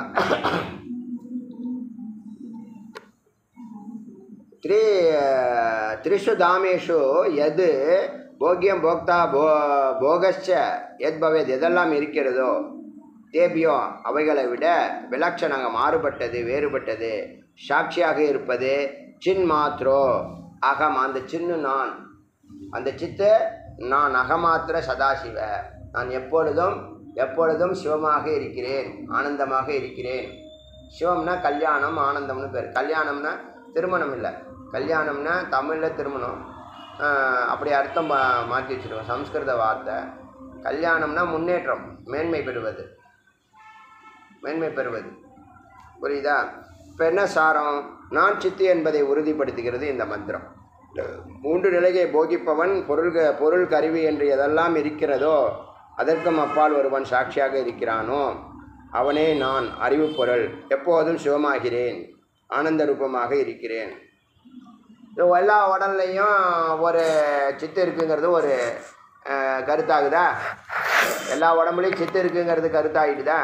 [SPEAKER 1] த்ரீ த்ரிஷு தாமேஷு எது போக்கியம் போக்தா போ போகச்ச எத் பவேத் எதெல்லாம் இருக்கிறதோ தேபியோ அவைகளை விட விலட்சணங்க மாறுபட்டது வேறுபட்டது சாட்சியாக இருப்பது சின் மாத்ரோ அகம் அந்த சின்னு நான் அந்த சித்து நான் அகமாத்திர சதாசிவ நான் எப்பொழுதும் எப்பொழுதும் சிவமாக இருக்கிறேன் ஆனந்தமாக இருக்கிறேன் சிவம்னா கல்யாணம் ஆனந்தம்னு பேர் கல்யாணம்னா திருமணம் இல்லை கல்யாணம்னா தமிழில் திருமணம் ஆஹ் அப்படி அர்த்தம் மா மாற்றி வச்சுருக்கோம் சம்ஸ்கிருத வார்த்தை கல்யாணம்னா முன்னேற்றம் மேன்மை பெறுவது மேன்மை பெறுவது புரியுதா இப்போ என்ன சாரம் நான் சித்து என்பதை உறுதிப்படுத்துகிறது இந்த மந்திரம் மூன்று நிலையை போகிப்பவன் பொருள் பொருள் கருவி என்று எதெல்லாம் இருக்கிறதோ அதற்கும் அப்பால் ஒருவன் சாட்சியாக இருக்கிறானோ அவனே நான் அறிவு பொருள் எப்போதும் சிவமாகிறேன் ஆனந்த ரூபமாக இருக்கிறேன் இது எல்லா உடல்லையும் ஒரு சித்து இருக்குங்கிறது ஒரு அஹ், கருத்தாகுதா எல்லா உடம்புலையும் சித்து இருக்குங்கிறது கருத்தாகிடுதா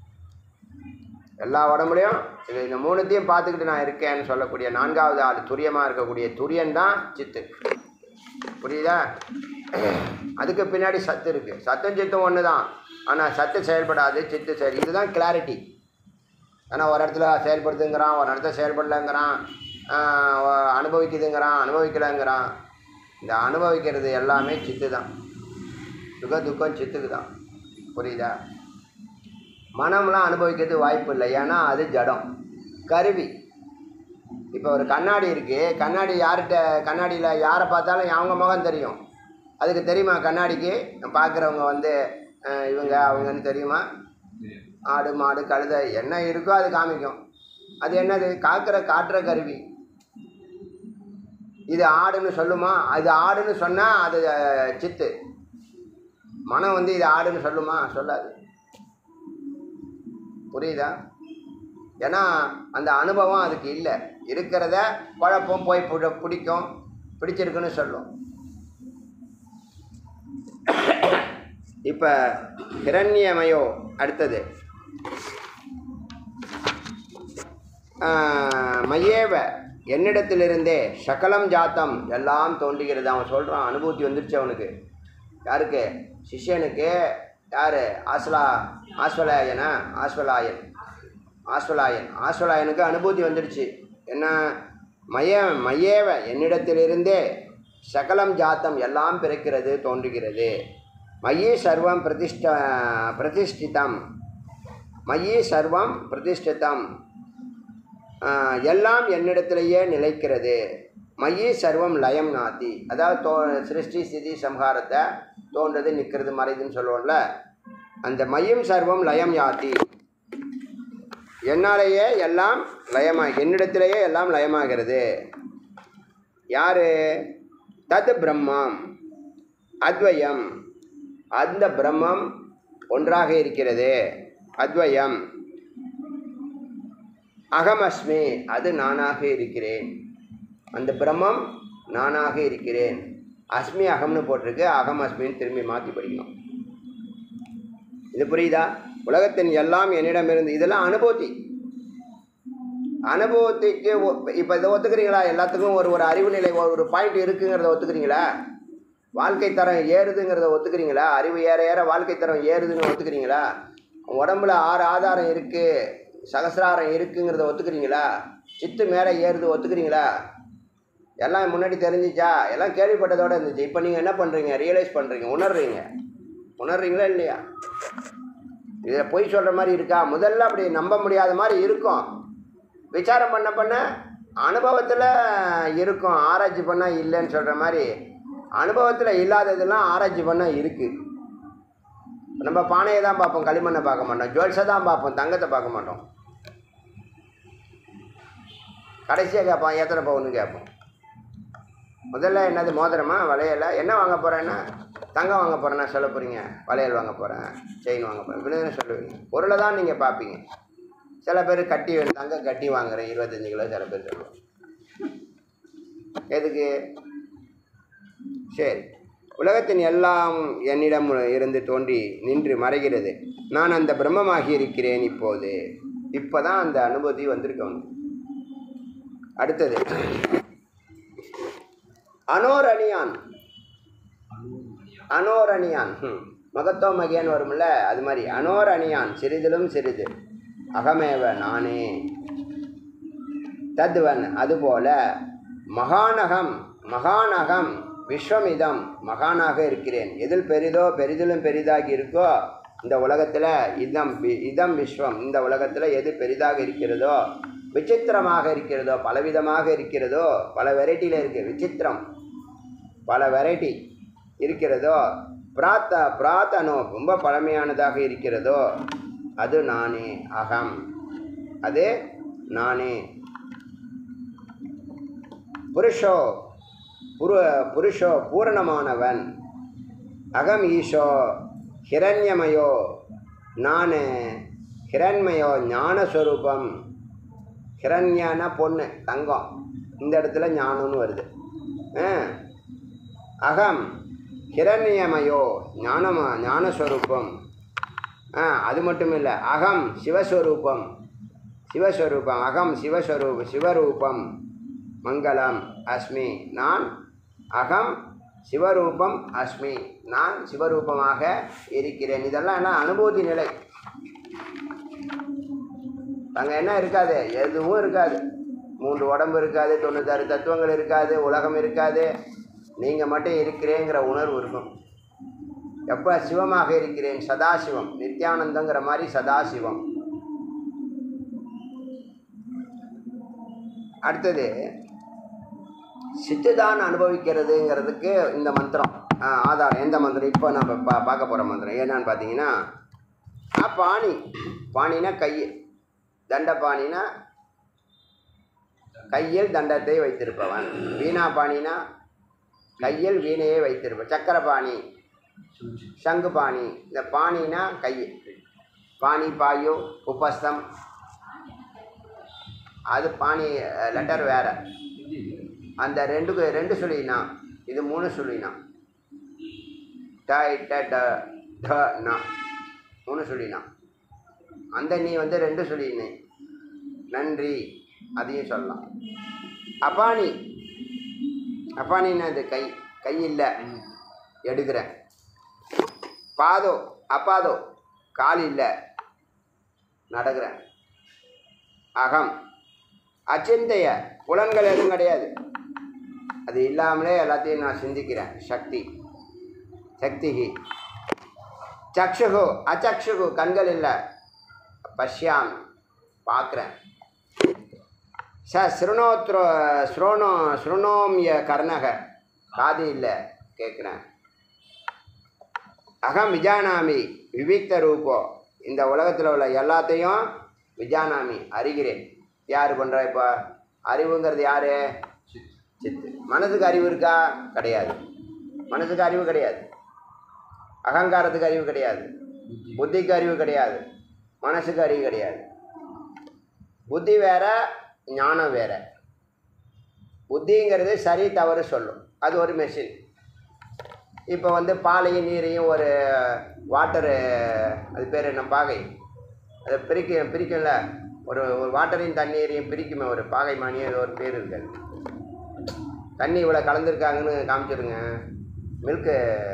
[SPEAKER 1] எல்லா உடம்புலையும் இது இந்த மூணுத்தையும் பார்த்துக்கிட்டு நான் இருக்கேன்னு சொல்லக்கூடிய நான்காவது ஆள் துரியமாக இருக்கக்கூடிய துரியன் தான் சித்து புரியுதா அதுக்கு பின்னாடி சத்து இருக்குது சத்தும் சித்தும் ஒன்று தான் ஆனால் சத்து செயல்படாது சித்து செயல் இதுதான் கிளாரிட்டி ஆனால் ஒரு இடத்துல செயல்படுத்துங்கிறான் ஒரு இடத்துல செயல்படலைங்கிறான் ஆஹ் ஒ- அனுபவிக்குதுங்கிறான் அனுபவிக்கலைங்கிறான் இந்த அனுபவிக்கிறது எல்லாமே சித்து தான் சுக துக்கம் சித்துக்கு தான் புரியுதா மனம்லாம் அனுபவிக்கிறது வாய்ப்பு இல்லை ஏன்னா அது ஜடம் கருவி இப்போ ஒரு கண்ணாடி இருக்குது கண்ணாடி யார்கிட்ட கண்ணாடியில் யாரை பார்த்தாலும் அவங்க முகம் தெரியும் அதுக்கு தெரியுமா கண்ணாடிக்கு பார்க்குறவங்க வந்து அஹ், இவங்க அவங்கன்னு தெரியுமா ஆடு மாடு கழுதை என்ன இருக்கோ அது காமிக்கும் அது என்னது காக்கிற காட்டுற கருவி இது ஆடுன்னு சொல்லுமா அது ஆடுன்னு சொன்னால் அது அஹ், சித்து மனம் வந்து இது ஆடுன்னு சொல்லுமா சொல்லாது புரியுதா ஏன்னா அந்த அனுபவம் அதுக்கு இல்லை இருக்கிறத குழப்பம் போய் புட- பிடிக்கும் பிடிச்சிருக்குன்னு சொல்லும் இப்போ ஹிரண்யமயோ அடுத்தது ஆஹ், மையேவ என்னிடத்திலிருந்தே சகலம் ஜாத்தம் எல்லாம் தோன்றுகிறது அவன் சொல்கிறான் அனுபூதி வந்துருச்சு அவனுக்கு யாருக்கு சிஷ்யனுக்கு யார் ஆஸ்வலா ஆஸ்வலாயனா ஆஸ்வலாயன் ஆஸ்வலாயன் ஆஸ்வலாயனுக்கு அனுபூதி வந்துடுச்சு என்ன மைய மையேவ என்னிடத்திலிருந்தே சகலம் ஜாத்தம் எல்லாம் பிறக்கிறது தோன்றுகிறது மயி சர்வம் பிரதிஷ்ட பிரதிஷ்டிதம் மயி சர்வம் பிரதிஷ்டிதம் ஆஹ், எல்லாம் என்னிடத்திலேயே நிலைக்கிறது மயி சர்வம் லயம் நாத்தி அதாவது தோ சிருஷ்டி ஸ்திதி சம்ஹாரத்தை தோன்றது நிற்கிறது மறைதுன்னு சொல்லுவோம்ல அந்த மயம் சர்வம் லயம் யாத்தி என்னாலேயே எல்லாம் லயமாக என்னிடத்திலேயே எல்லாம் லயமாகிறது யார் தத் பிரம்மம் அத்வயம் அந்த பிரம்மம் ஒன்றாக இருக்கிறது அத்வயம் அகமஸ்மி அது நானாக இருக்கிறேன் அந்த பிரம்மம் நானாக இருக்கிறேன் அஸ்மி அகம்னு போட்டிருக்கு அகம் அஸ்மின்னு திரும்பி மாற்றி படிக்கணும் இது புரியுதா உலகத்தின் எல்லாம் என்னிடமிருந்து இதெல்லாம் அனுபூதி அனுபவத்துக்கு இப்போ இதை ஒத்துக்கிறீங்களா எல்லாத்துக்கும் ஒரு ஒரு அறிவு நிலை ஒரு ஒரு பாயிண்ட் இருக்குங்கிறத ஒத்துக்கிறீங்களா வாழ்க்கை தரம் ஏறுதுங்கிறத ஒத்துக்கிறீங்களா அறிவு ஏற ஏற வாழ்க்கை தரம் ஏறுதுன்னு ஒத்துக்கிறீங்களா உடம்புல ஆறு ஆதாரம் இருக்குது சகசிராரம் இருக்குங்கிறத ஒத்துக்கிறீங்களா சித்து மேலே ஏறுது ஒத்துக்கிறீங்களா எல்லாம் முன்னாடி தெரிஞ்சிச்சா எல்லாம் கேள்விப்பட்டதோடு இருந்துச்சு இப்போ நீங்கள் என்ன பண்ணுறீங்க ரியலைஸ் பண்ணுறீங்க உணர்றீங்க உணர்றீங்களா இல்லையா இதில் பொய் சொல்கிற மாதிரி இருக்கா முதல்ல அப்படி நம்ப முடியாத மாதிரி இருக்கும் விசாரம் பண்ண பண்ண அனுபவத்தில் இருக்கும் ஆராய்ச்சி பண்ணால் இல்லைன்னு சொல்கிற மாதிரி அனுபவத்தில் இல்லாததெல்லாம் ஆராய்ச்சி பண்ணால் இருக்குது நம்ம பானையை தான் பார்ப்போம் களிமண்ணை பார்க்க மாட்டோம் ஜுவல்ஸை தான் பார்ப்போம் தங்கத்தை பார்க்க மாட்டோம் கடைசியாக கேட்பான் எத்தனை பவுன்னு கேட்போம் முதல்ல என்னது மோதிரமா வளையல என்ன வாங்க போகிறேன்னா தங்கம் வாங்க போகிறேன்னா சொல்ல போகிறீங்க வளையல் வாங்க போகிறேன் செயின் வாங்க போகிறேன் இப்படி தானே சொல்லுவீங்க பொருளை தான் நீங்கள் பார்ப்பீங்க சில பேர் கட்டி வேணும் தங்கம் கட்டி வாங்குறேன் இருபத்தஞ்சு கிலோ சில பேர் சொல்லுவாங்க எதுக்கு சரி உலகத்தின் எல்லாம் என்னிடம் இருந்து தோன்றி நின்று மறைகிறது நான் அந்த பிரம்மமாகி இருக்கிறேன் இப்போது இப்போ தான் அந்த அனுபூதி வந்திருக்கு அவனுக்கு அடுத்தது அனோரணியான் அனோரணியான் ம் மகத்தோ மகியான் வரும்ல அது மாதிரி அனோரணியான் சிறிதிலும் சிறிது அகமேவ நானே தத்வன் அதுபோல மகானகம் மகானகம் விஸ்வமிதம் மகானாக இருக்கிறேன் எதில் பெரிதோ பெரிதிலும் பெரிதாகி இருக்கோ இந்த உலகத்தில் இதம் வி- இதம் விஸ்வம் இந்த உலகத்தில் எது பெரிதாக இருக்கிறதோ விசித்திரமாக இருக்கிறதோ பலவிதமாக இருக்கிறதோ பல வெரைட்டியில் இருக்குது விசித்திரம் பல வெரைட்டி இருக்கிறதோ பிராத்த பிராத்தனோ ரொம்ப பழமையானதாக இருக்கிறதோ அது நானே அகம் அது நானே புருஷோ புரு புருஷோ பூரணமானவன் அகம் ஈஷோ ஹிரண்யமயோ நான் ஹிரண்மயோ ஞானஸ்வரூபம் ஹிரண்யனா பொண்ணு தங்கம் இந்த இடத்துல ஞானம்னு வருது ஆ. அகம் ஹிரண்யமயோ ஞானமா ஞானஸ்வரூபம் ஆ அது மட்டும் இல்லை அகம் சிவஸ்வரூபம் சிவஸ்வரூபம் அகம் சிவஸ்வரூப சிவரூபம் மங்களம் அஸ்மி நான் அகம் சிவரூபம் அஸ்மி நான் சிவரூபமாக இருக்கிறேன் இதெல்லாம் என்ன அனுபூதி நிலை அங்கே என்ன இருக்காது எதுவும் இருக்காது மூன்று உடம்பு இருக்காது தொண்ணூத்தாறு தத்துவங்கள் இருக்காது உலகம் இருக்காது நீங்கள் மட்டும் இருக்கிறேங்கிற உணர்வு இருக்கும் எப்போ சிவமாக இருக்கிறேன் சதாசிவம் நித்யானந்தங்கிற மாதிரி சதாசிவம் அடுத்தது சித்துதான் அனுபவிக்கிறதுங்கிறதுக்கு இந்த மந்திரம் ஆ, ஆதாரம் எந்த மந்திரம் இப்போ நம்ம பா பார்க்க போகிற மந்திரம் என்னன்னு பார்த்தீங்கன்னா ஆ, பாணி பாணினா கை தண்டபாணினா கையில் தண்டத்தை வைத்திருப்பவன் வீணா பாணினா கையில் வீணையை வைத்திருப்பவன் சக்கரபாணி சங்கு பாணி இந்த பாணினா கை பாணி பாயு உபஸ்தம் அது பாணி லெட்டர் வேற அந்த ரெண்டுக்கு ரெண்டு சொல்லினா இது மூணு சொல்லினா ட இட்ட ட ட நா மூணு சொல்லினா அந்த நீ வந்து ரெண்டு சொல்லினே நன்றி அதையும் சொல்லலாம் அபானி அபானின்னா இது கை கை இல்லை எடுக்கிறேன் பாதோ அப்பாதோ கால் இல்லை நடக்கிறேன் அகம் அச்சிந்தைய புலன்கள் எதுவும் கிடையாது அது இல்லாமலே எல்லாத்தையும் நான் சிந்திக்கிறேன் சக்தி சக்திகி சக்ஷுகு அச்சக்ஷுகு கண்கள் இல்லை பஷ்யாம் பார்க்குறேன் ச ஸ்ருணோத்ரோ ஸ்ரோணோ ஸ்ருணோமிய கர்ணக காது இல்லை கேட்குறேன் அகம் விஜானாமி விவிக்த ரூபோ இந்த உலகத்தில் உள்ள எல்லாத்தையும் விஜானாமி அறிகிறேன் யார் பண்ணுறா இப்போ அறிவுங்கிறது யார்
[SPEAKER 2] சித்
[SPEAKER 1] சித்து மனதுக்கு அறிவு இருக்கா கிடையாது மனதுக்கு அறிவு கிடையாது அகங்காரத்துக்கு அறிவு கிடையாது
[SPEAKER 2] புத்தி
[SPEAKER 1] புத்திக்கு அறிவு கிடையாது மனசுக்கு அறிவு கிடையாது புத்தி வேற ஞானம் வேற புத்திங்கிறது சரி தவறு சொல்லும் அது ஒரு மெஷின் இப்போ வந்து பாலையும் நீரையும் ஒரு வாட்டரு அது பேர் என்ன பாகை அதை பிரிக்க பிரிக்கும்ல ஒரு ஒரு வாட்டரையும் தண்ணீரையும் பிரிக்குமே ஒரு பாகை மணி ஏதோ ஒரு பேர் இருக்கு அது. தண்ணி இவ்வளோ கலந்துருக்காங்கன்னு காமிச்சிருங்க மில்க்கு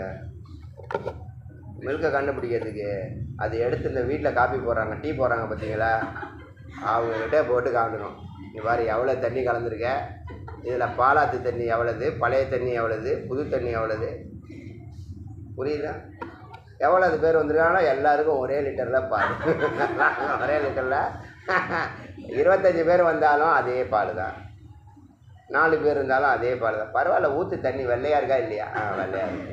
[SPEAKER 1] மில்கை கண்டுபிடிக்கிறதுக்கு அது எடுத்து இந்த வீட்டில் காப்பி போடுறாங்க டீ போடுறாங்க பார்த்தீங்களா அவங்கக்கிட்ட போட்டு காமிக்கணும் நீ பாரு எவ்வளோ தண்ணி கலந்துருக்க இதில் பாலாத்து தண்ணி எவ்வளவு பழைய தண்ணி எவ்வளவு புது தண்ணி எவ்வளவு புரியுதா எவ்வளவு பேர் வந்திருக்காங்கன்னா எல்லாருக்கும் ஒரே லிட்டரில் பால் ஒரே லிட்டரில் இருபத்தஞ்சி பேர் வந்தாலும் அதே பால் தான் நாலு பேர் இருந்தாலும் அதே பால் தான் பரவாயில்ல ஊற்று தண்ணி வெள்ளையாக இருக்கா இல்லையா ஆ வெள்ளையாக இருக்கு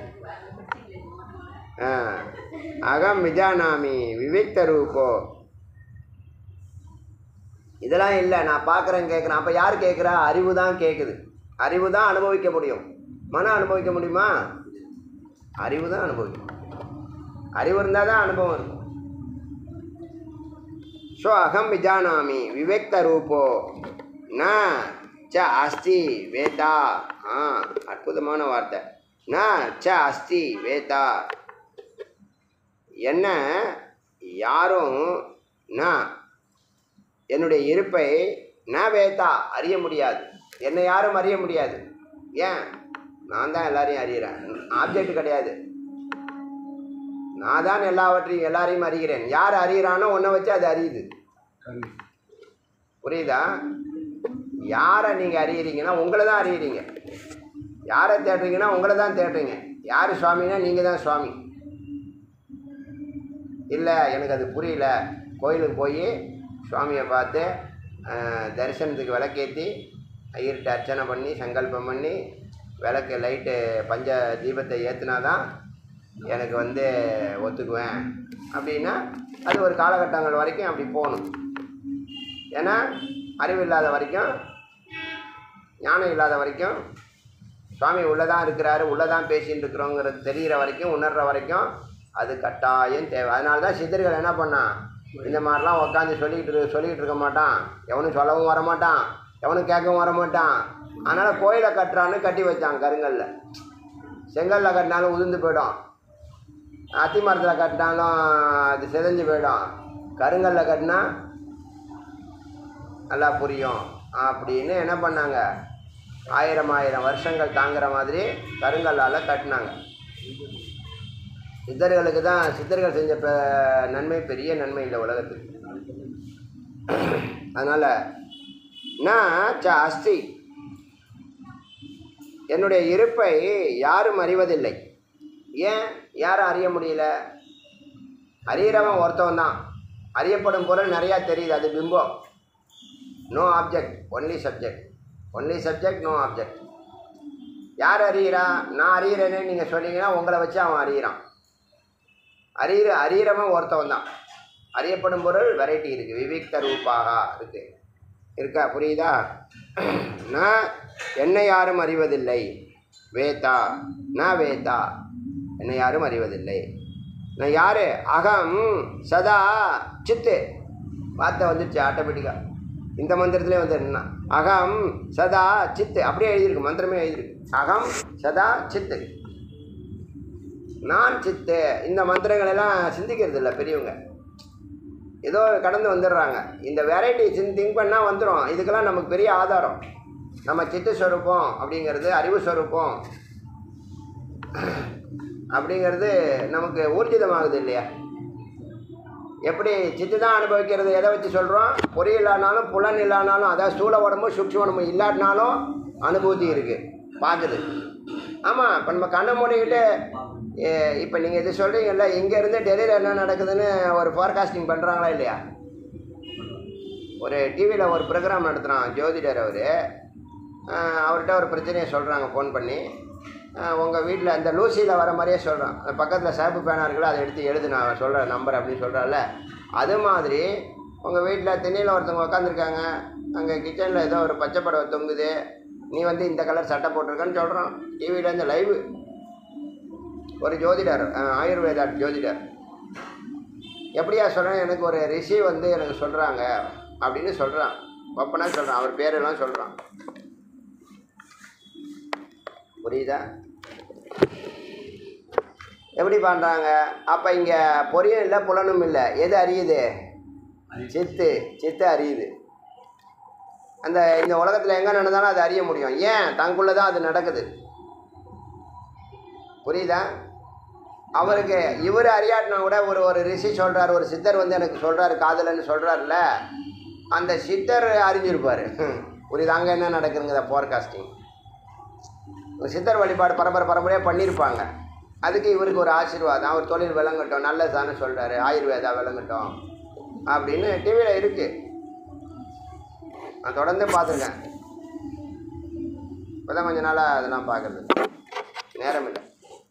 [SPEAKER 1] ஆ அகம் விஜானாமி விவிக்த ரூபோ இதெல்லாம் இல்லை நான் பார்க்குறேன் கேட்குறேன் அப்போ யார் கேட்குறா அறிவு தான் கேட்குது அறிவு தான் அனுபவிக்க முடியும் மனம் அனுபவிக்க முடியுமா அறிவு தான் அனுபவிக்கும் அறிவு இருந்தால் தான் அனுபவம் இருக்கும் ஸோ அகம் விஜானாமி விவேக்த ரூபோ ந ச அஸ்தி வேதா ஆ அற்புதமான வார்த்தை ந ச அஸ்தி வேதா என்ன யாரும் நான் என்னுடைய இருப்பை ந வேதா அறிய முடியாது என்னை யாரும் அறிய முடியாது ஏன் நான் தான் எல்லாரையும் அறிகிறேன் ஆப்ஜெக்ட் கிடையாது நான் தான் எல்லாவற்றையும் எல்லாரையும் அறிகிறேன் யார் அறிகிறானோ ஒன்றை வச்சு அது அறியுது
[SPEAKER 2] கருவி
[SPEAKER 1] புரியுதா யாரை நீங்கள் அறியறீங்கன்னா உங்களை தான் அறியறீங்க யாரை தேடுறீங்கன்னா உங்களை தான் தேடுறீங்க யார் சுவாமின்னா நீங்கள் தான் சுவாமி இல்லை எனக்கு அது புரியல கோயிலுக்கு போய் சுவாமியை பார்த்து அஹ், தரிசனத்துக்கு விளக்கேற்றி ஐயர்கிட்ட அர்ச்சனை பண்ணி சங்கல்பம் பண்ணி விளக்கு லைட்டு பஞ்ச தீபத்தை ஏற்றுனா தான் எனக்கு வந்து ஒத்துக்குவேன் அப்படின்னா அது ஒரு காலகட்டங்கள் வரைக்கும் அப்படி போகணும் ஏன்னா அறிவு இல்லாத வரைக்கும் ஞானம் இல்லாத வரைக்கும் சுவாமி உள்ளே தான் இருக்கிறாரு உள்ளே தான் பேசின்னு இருக்கிறோங்கிறது தெரிகிற வரைக்கும் உணர்ற வரைக்கும் அது கட்டாயம் தேவை அதனால தான் சித்தர்கள் என்ன பண்ணான் இந்த மாதிரிலாம் உட்காந்து சொல்லிக்கிட்டு இரு- சொல்லிக்கிட்டு இருக்க மாட்டான் எவனும் சொல்லவும் வர மாட்டான் எவனும் கேட்கவும் வர மாட்டான் அதனால் கோயிலை கட்டுறான்னு கட்டி வச்சான் கருங்கல்ல செங்கல்ல கட்டினாலும் உதிர்ந்து போயிடும் அத்தி மரத்தில் கட்டினாலும் அது சிதைஞ்சு போயிடும் கருங்கல்ல கட்டினா நல்லா புரியும் அப்படின்னு என்ன பண்ணாங்க ஆயிரம் ஆயிரம் வருஷங்கள் தாங்குற மாதிரி கருங்கல்லால் கட்டினாங்க சித்தர்களுக்கு தான் சித்தர்கள் செஞ்ச பெ நன்மை பெரிய நன்மை இந்த உலகத்துக்கு அதனால் நான் ச அஸ்தி என்னுடைய இருப்பை யாரும் அறிவதில்லை ஏன் யாரும் அறிய முடியல அறியறவன் ஒருத்தவன் தான் அறியப்படும் பொருள் நிறையா தெரியுது அது பிம்பம் no object only subject only subject no object யார் அறியிறா நான் அறியிறேன்னு நீங்கள் சொன்னீங்கன்னா உங்களை வச்சு அவன் அறியிறான் அறியிற அறியிறவன் ஒருத்தவன் தான் அறியப்படும் பொருள் வெரைட்டி இருக்குது விவிக்த ரூபாக இருக்குது இருக்கா புரியுதா நான் என்னை யாரும் அறிவதில்லை வேதா நான் வேதா என்னை யாரும் அறிவதில்லை நான் யாரு அகம் சதா சித்து வார்த்தை வந்துடுச்சு ஆட்டோமேட்டிக்காக இந்த மந்திரத்திலே வந்து என்ன அகம் சதா சித்து அப்படியே எழுதியிருக்கு மந்திரமே எழுதியிருக்கு அகம் சதா சித்து நான் சித்து இந்த மந்திரங்கள் எல்லாம் சிந்திக்கிறது இல்லை பெரியவங்க ஏதோ கடந்து வந்துடுறாங்க இந்த வெரைட்டி திங்க் பண்ணால் வந்துடும் இதுக்கெல்லாம் நமக்கு பெரிய ஆதாரம் நம்ம சித்து ஸ்வரூபம் அப்படிங்கிறது அறிவு ஸ்வரூபம் அப்படிங்கிறது நமக்கு ஊர்ஜிதமாகுது இல்லையா எப்படி சித்து தான் அனுபவிக்கிறது எதை வச்சு சொல்கிறோம் பொறி இல்லானாலும் புலன் இல்லானாலும் அதாவது ஸ்தூல உடம்பு சூக்ஷ்ம உடம்பு இல்லாட்டினாலும் அனுபூதி இருக்குது பார்க்குது ஆமாம் இப்போ நம்ம கண்ணை மூடிக்கிட்டு இப்போ நீங்கள் இது சொல்கிறீங்கல்ல இங்கேருந்து டெல்லியில் என்ன நடக்குதுன்னு ஒரு ஃபார்காஸ்டிங் பண்ணுறாங்களா இல்லையா ஒரு டிவியில் ஒரு ப்ரோக்ராம் நடத்துகிறான் ஜோதிடர் அவர் அவர்கிட்ட ஒரு பிரச்சனையை சொல்கிறாங்க ஃபோன் பண்ணி உங்கள் வீட்டில் அந்த லூசியில் வர மாதிரியே சொல்கிறான் பக்கத்தில் சேப்பு பேனா இருக்குல்ல அதை எடுத்து எழுது நான் சொல்கிறேன் நம்பர் அப்படின்னு சொல்கிறால அது மாதிரி உங்கள் வீட்டில் திண்ணையில் ஒருத்தவங்க உட்காந்துருக்காங்க அங்கே கிச்சனில் ஏதோ ஒரு பச்சை படவை தொங்குது நீ வந்து இந்த கலர் சட்டை போட்டிருக்கன்னு சொல்கிறான் டிவியில் இந்த லைவு ஒரு ஜோதிடர் அஹ், ஆயுர்வேதா ஜோதிடர் எப்படியா சொல்கிறேன் எனக்கு ஒரு ரிஷி வந்து எனக்கு சொல்கிறாங்க அப்படின்னு சொல்கிறான் ஒப்பனா சொல்கிறான் அவர் பேரெல்லாம் சொல்கிறான் புரியுதா எப்படி பண்ணுறாங்க அப்போ இங்கே பொரியும் இல்லை புலனும் இல்லை எது அறியுது சித்து சித்து அறியுது அந்த இந்த உலகத்தில் எங்கே நடந்தாலும் அது அறிய முடியும் ஏன் தங்குள்ளே தான் அது நடக்குது புரியுதா அவருக்கு இவர் அறியாட்டினா கூட ஒரு ஒரு ரிஷி சொல்கிறார் ஒரு சித்தர் வந்து எனக்கு சொல்கிறாரு காதலன்னு சொல்கிறாருல அந்த சித்தர் அறிஞ்சிருப்பார் புரியுது அங்கே என்ன நடக்குதுங்க ஃபோர்காஸ்டிங் ஒரு சித்தர் வழிபாடு பரம்பரை பரம்பரையாக பண்ணியிருப்பாங்க அதுக்கு இவருக்கு ஒரு ஆசீர்வாதம் அவர் தொழில் விளங்கட்டும் நல்லதான்னு சொல்கிறாரு ஆயுர்வேதா விளங்கட்டும் அப்படின்னு டிவியில் இருக்குது நான் தொடர்ந்து பார்த்துருக்கேன் இப்போ தான் கொஞ்ச நாளாக அதெல்லாம் பார்க்குறது நேரம் இல்லை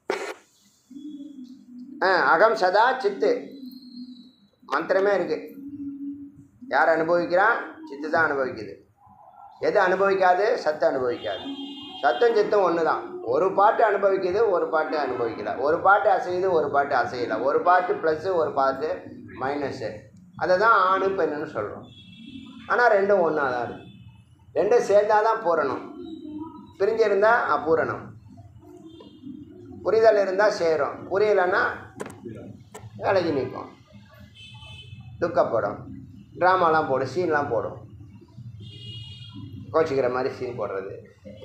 [SPEAKER 1] ஆ அகம் சதா சித்து மந்திரமே இருக்குது யார் அனுபவிக்கிறான் சித்து தான் அனுபவிக்குது எது அனுபவிக்காது சத்து அனுபவிக்காது சத்தம் சித்தம் ஒன்று தான் ஒரு பாட்டு அனுபவிக்குது ஒரு பாட்டு அனுபவிக்கல ஒரு பாட்டு அசையுது ஒரு பாட்டு அசையலை ஒரு பாட்டு ப்ளஸ்ஸு ஒரு பாட்டு மைனஸு அதை தான் ஆணு பெண்ணுன்னு சொல்கிறோம் ஆனால் ரெண்டும் ஒன்றா தான் இருக்குது ரெண்டும் சேர்ந்தாதான் தான் பூரணம் பிரிஞ்சு இருந்தால் அபூரணம் புரிதல் இருந்தால் சேரும் புரியலைன்னா வேலைக்கு நிற்கும் துக்கப்படும் ட்ராமாலாம் போடும் சீன்லாம் போடும் கோச்சிக்கிற மாதிரி சீன் போடுறது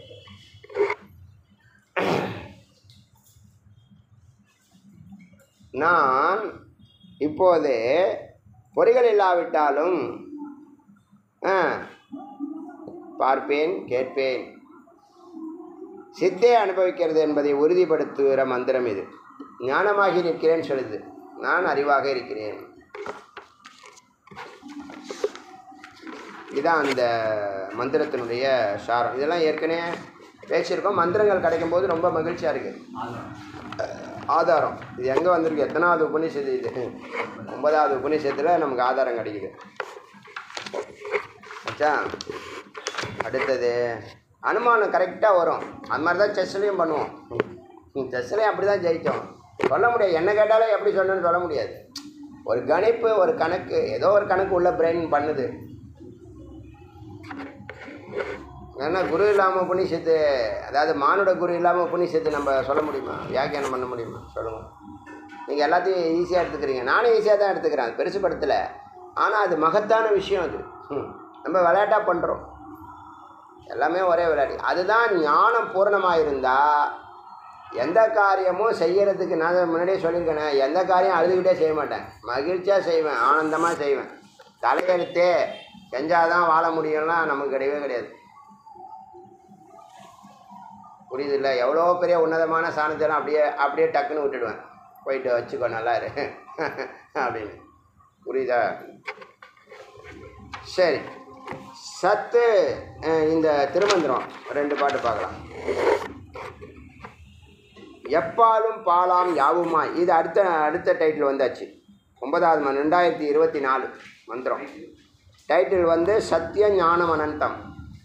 [SPEAKER 1] நான் இப்போது பொறிகள் இல்லாவிட்டாலும் ஆ, பார்ப்பேன் கேட்பேன் சித்தே அனுபவிக்கிறது என்பதை உறுதிப்படுத்துகிற மந்திரம் இது ஞானமாகி நிற்கிறேன் சொல்லுது நான் அறிவாக இருக்கிறேன் இதான் அந்த மந்திரத்தினுடைய சாரம் இதெல்லாம் ஏற்கனவே பேசியிருக்கோம் மந்திரங்கள் கிடைக்கும் போது ரொம்ப மகிழ்ச்சியாக இருக்குது
[SPEAKER 2] ஆதாரம்
[SPEAKER 1] ஆதாரம் இது எங்கே வந்திருக்கு எத்தனாவது உபநிஷத்து இது ஒன்பதாவது உபநிஷத்தில் நமக்கு ஆதாரம் கிடைக்குது ஆச்சா அடுத்தது அனுமானம் கரெக்டாக வரும் அது மாதிரி தான் செஸ்லையும் பண்ணுவோம் செஸ்லையும் அப்படி தான் ஜெயித்தோம் சொல்ல முடியாது என்ன கேட்டாலும் எப்படி சொல்லணும்னு சொல்ல முடியாது ஒரு கணிப்பு ஒரு கணக்கு ஏதோ ஒரு கணக்கு உள்ள பிரெயின் பண்ணுது ஏன்னா குரு இல்லாமல் உபநிஷத்து அதாவது மானுட குரு இல்லாமல் உபநிஷத்து நம்ம சொல்ல முடியுமா வியாக்கியானம் பண்ண முடியுமா சொல்லுங்கள் நீங்கள் எல்லாத்தையும் ஈஸியாக எடுத்துக்கிறீங்க நானும் ஈஸியாக தான் எடுத்துக்கிறேன் அது பெருசுப்படுத்தலை ஆனால் அது மகத்தான விஷயம் அது ம். நம்ம விளையாட்டாக பண்ணுறோம் எல்லாமே ஒரே விளையாட்டு அதுதான் ஞானம் பூரணமாக இருந்தால் எந்த காரியமும் செய்யறதுக்கு நான் தான் முன்னாடியே சொல்லியிருக்கேனே எந்த காரியம் அழுதுகிட்டே செய்ய மாட்டேன் மகிழ்ச்சியாக செய்வேன் ஆனந்தமாக செய்வேன் தலையெழுத்தே செஞ்சாதான் வாழ முடியும்லாம் நமக்கு கிடையவே கிடையாது புரியுதுல்ல எவ்வளோ பெரிய உன்னதமான சாணத்தெல்லாம் அப்படியே அப்படியே டக்குன்னு விட்டுடுவேன் போயிட்டு வச்சுக்கோ நல்லா இரு அப்படின்னு புரியுதா சரி சத்து அஹ், இந்த திருமந்திரம் ரெண்டு பாட்டு பார்க்கலாம் எப்பாலும் பாலாம் யாவுமாய் இது அடுத்த அடுத்த டைட்டில் வந்தாச்சு ஒன்பதாவது மணி ரெண்டாயிரத்தி இருபத்தி நாலு மந்திரம் டைட்டில் வந்து சத்திய ஞானம் அனந்தம்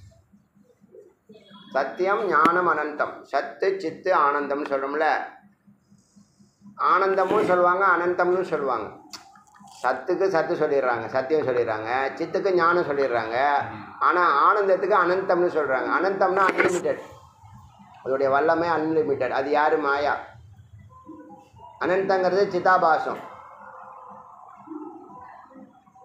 [SPEAKER 1] சத்தியம் ஞானம் அனந்தம் சத்து சித்து ஆனந்தம்னு சொல்கிறோம்ல ஆனந்தமும் சொல்லுவாங்க அனந்தம்னு சொல்லுவாங்க சத்துக்கு சத்து சொல்லிடுறாங்க சத்தியம் சொல்லிடுறாங்க சித்துக்கு ஞானம் சொல்லிடுறாங்க ஆனால் ஆனந்தத்துக்கு அனந்தம்னு சொல்கிறாங்க அனந்தம்னா அன்லிமிட்டெட் அதோடைய வல்லமை அன்லிமிட்டெட் அது யார் மாயா அனந்தங்கிறது சிதாபாசம்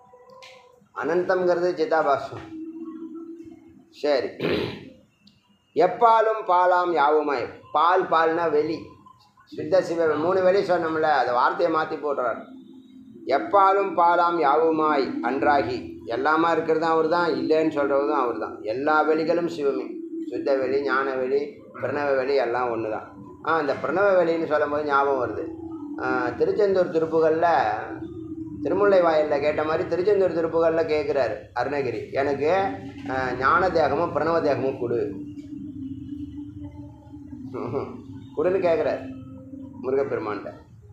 [SPEAKER 1] அனந்தம்ங்கிறது சிதாபாசம் சரி எப்பாலும் பாலாம் யாவுமாய் பால் பால்னா வெளி சுத்த சிவ மூணு வெளி சொன்னோம்ல அதை வார்த்தையை மாற்றி போடுறார் எப்பாலும் பாலாம் யாவுமாய் அன்றாகி எல்லாமா இருக்கிறதும் அவர் தான் இல்லைன்னு சொல்கிறதும் அவர் தான் எல்லா வெளிகளும் சிவமே சுத்த வெளி ஞான வெளி பிரணவ வெளி எல்லாம் ஒன்று தான் ஆ இந்த பிரணவ வெளின்னு சொல்லும்போது ஞாபகம் வருது ஆ, திருச்செந்தூர் திருப்புகளில் திருமுல்லை வாயிலில் கேட்ட மாதிரி திருச்செந்தூர் திருப்புகளில் கேட்குறாரு அருணகிரி எனக்கு ஆ, ஞான தேகமும் பிரணவ தேகமும் கொடு ம்ஹும். கொடுன்னு கேட்குறாரு முருகப்பெருமான்கிட்ட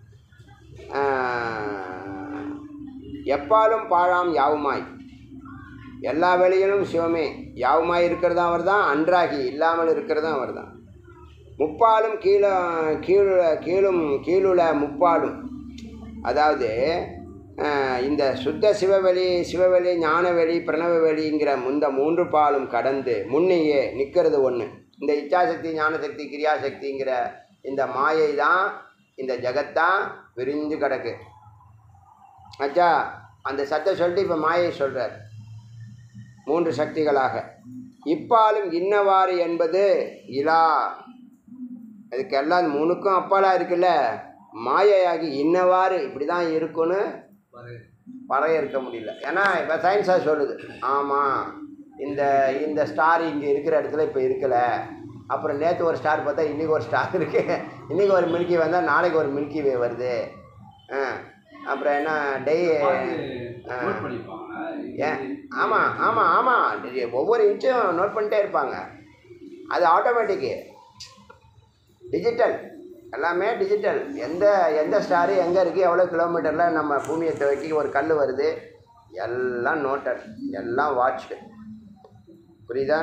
[SPEAKER 1] ஆஹ், எப்பாலும் பாழாம் யாவுமாய் எல்லா வேலையிலும் சிவமே யாவுமாய் இருக்கிறதும் அவர் தான் அன்றாகி இல்லாமல் இருக்கிறதும் அவர் தான் முப்பாலும் கீழே கீழ கீழும் கீழுள்ள முப்பாலும் அதாவது ஆஹ், இந்த சுத்த சிவவெளி சிவவெளி ஞானவெளி பிரணவவெளிங்கிற இந்த மூன்று பாலும் கடந்து முன்னையே நிற்கிறது ஒன்று இந்த இச்சாசக்தி ஞானசக்தி கிரியாசக்திங்கிற இந்த மாயை தான் இந்த ஜகத்தான் விரிஞ்சு கிடக்கு அச்சா அந்த சத்தை சொல்லிட்டு இப்போ மாயை சொல்கிறார் மூன்று சக்திகளாக இப்பாலும் இன்னவாறு என்பது இலா அதுக்கெல்லாம் அந்த மூணுக்கும் அப்பாலாக இருக்குல்ல மாயையாகி இன்னவாறு இப்படி தான் இருக்குன்னு வரையறுக்க முடியல ஏன்னா இப்போ சயின்ஸாக சொல்லுது ஆமாம் இந்த இந்த ஸ்டார் இங்கே இருக்கிற இடத்துல இப்போ இருக்கல அப்புறம் நேற்று ஒரு ஸ்டார் பார்த்தா இன்றைக்கி ஒரு ஸ்டார் இருக்கு இன்றைக்கி ஒரு மில்கி வந்தால் நாளைக்கு ஒரு மில்கி வே வருது ஆ அப்புறம் என்ன டெய்
[SPEAKER 2] நோட் பண்ணிப்பாங்க
[SPEAKER 1] ஏன் ஆமாம் ஆமாம் ஆமாம் ஒவ்வொரு இன்ச்சும் நோட் பண்ணிட்டே இருப்பாங்க அது ஆட்டோமேட்டிக்கு டிஜிட்டல் எல்லாமே டிஜிட்டல் எந்த எந்த ஸ்டாரு எங்கே இருக்குது எவ்வளோ கிலோமீட்டரில் நம்ம பூமியை துவக்கி ஒரு கல் வருது எல்லாம் நோட்டட் எல்லாம் வாட்ச்டு புரியுதா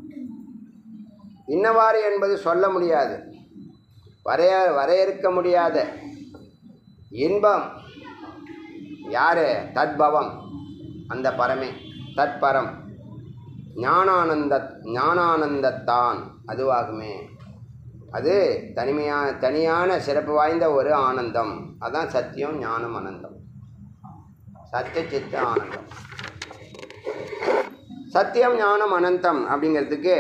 [SPEAKER 1] இன்னவாறு என்பது சொல்ல முடியாது வரைய வரையறுக்க முடியாத இன்பம் யாரு தத்பவம் அந்த பரமே தத்பரம் ஞானானந்த ஞானானந்தத்தான் அதுவாகுமே அது தனிமையா தனியான சிறப்பு வாய்ந்த ஒரு ஆனந்தம் அதான் சத்தியம் ஞானம் அனந்தம் சத்திய சித்த ஆனந்தம் சத்தியம் ஞானம் அனந்தம் அப்படிங்கிறதுக்கு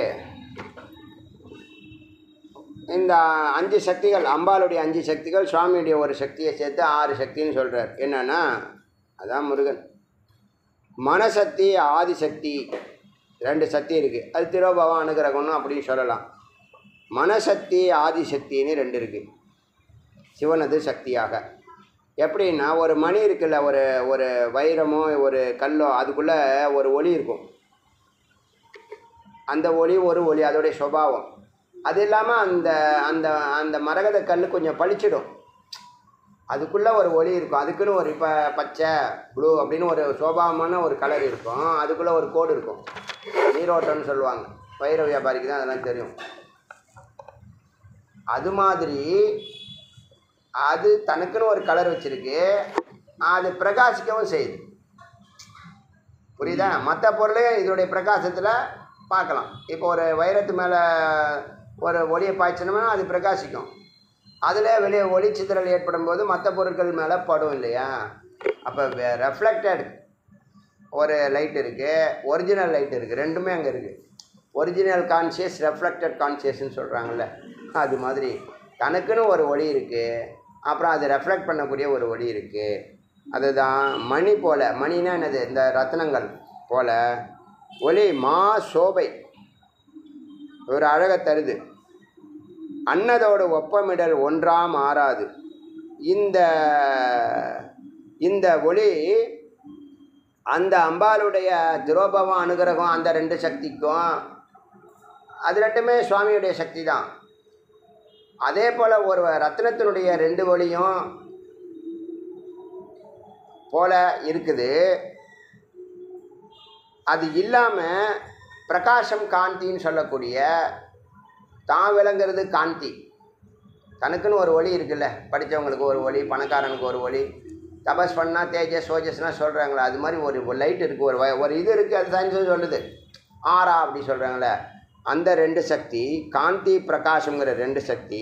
[SPEAKER 1] இந்த அஞ்சு சக்திகள் அம்பாளுடைய அஞ்சு சக்திகள் சுவாமியுடைய ஒரு சக்தியை சேர்த்து ஆறு சக்தின்னு சொல்கிறார் என்னன்னா அதான் முருகன் மனசக்தி ஆதிசக்தி ரெண்டு சக்தி இருக்குது அது திரோபவம் அனுகிரகம்னு அப்படின்னு சொல்லலாம் மனசக்தி ஆதிசக்தின்னு ரெண்டு இருக்குது சிவனது சக்தியாக எப்படின்னா ஒரு மணி இருக்குல்ல ஒரு ஒரு வைரமோ ஒரு கல்லோ அதுக்குள்ளே ஒரு ஒளி இருக்கும் அந்த ஒளி ஒரு ஒளி அதோடைய சுபாவம் அது இல்லாமல் அந்த அந்த அந்த மரகத கல் கொஞ்சம் பளிச்சிடும் அதுக்குள்ளே ஒரு ஒளி இருக்கும் அதுக்குன்னு ஒரு இப்போ பச்சை ப்ளூ அப்படின்னு ஒரு சோபாவமான ஒரு கலர் இருக்கும் அதுக்குள்ளே ஒரு கோடு இருக்கும் நீரோட்டம்னு சொல்லுவாங்க வைர வியாபாரிக்கு தான் அதெல்லாம் தெரியும் அது மாதிரி அது தனக்குன்னு ஒரு கலர் வச்சுருக்கு அது பிரகாசிக்கவும் செய்யுது புரியுதா மற்ற பொருளையும் இதோடைய பிரகாசத்தில் பார்க்கலாம் இப்போ ஒரு வைரத்து மேலே ஒரு ஒளியை பாய்ச்சணும்னா அது பிரகாசிக்கும் அதில் வெளியே ஒளி சிதறல் ஏற்படும் போது மற்ற பொருட்கள் மேலே படும் இல்லையா அப்போ ரெஃப்ளெக்டட் ஒரு லைட் இருக்குது ஒரிஜினல் லைட் இருக்குது ரெண்டுமே அங்கே இருக்குது ஒரிஜினல் கான்சியஸ் ரெஃப்ளெக்டட் கான்சியஸ்னு சொல்கிறாங்கல்ல அது மாதிரி தனக்குன்னு ஒரு ஒளி இருக்குது அப்புறம் அது ரெஃப்ளெக்ட் பண்ணக்கூடிய ஒரு ஒளி இருக்குது அதுதான் மணி போல மணினா என்னது இந்த ரத்னங்கள் போல ஒளி மா சோபை ஒரு அழகை தருது அன்னதோடு ஒப்பமிடல் ஒன்றா மாறாது இந்த இந்த ஒளி அந்த அம்பாளுடைய திரோபவம் அனுகிரகம் அந்த ரெண்டு சக்திக்கும் அது ரெண்டுமே சுவாமியுடைய சக்தி தான் அதே போல் ஒரு ரத்னத்தினுடைய ரெண்டு ஒளியும் போல இருக்குது அது இல்லாமல் பிரகாசம் காந்தின்னு சொல்லக்கூடிய தான் விளங்குறது காந்தி தனக்குன்னு ஒரு ஒளி இருக்குல்ல படித்தவங்களுக்கு ஒரு ஒளி பணக்காரனுக்கு ஒரு ஒளி தபஸ் பண்ணால் தேஜஸ் சோஜஸ்லாம் சொல்கிறாங்களே அது மாதிரி ஒரு லைட் இருக்குது ஒரு வ- ஒரு இது இருக்குது அது சயின்ஸும் சொல்லுது ஆரா அப்படி சொல்கிறாங்களே அந்த ரெண்டு சக்தி காந்தி பிரகாசங்கிற ரெண்டு சக்தி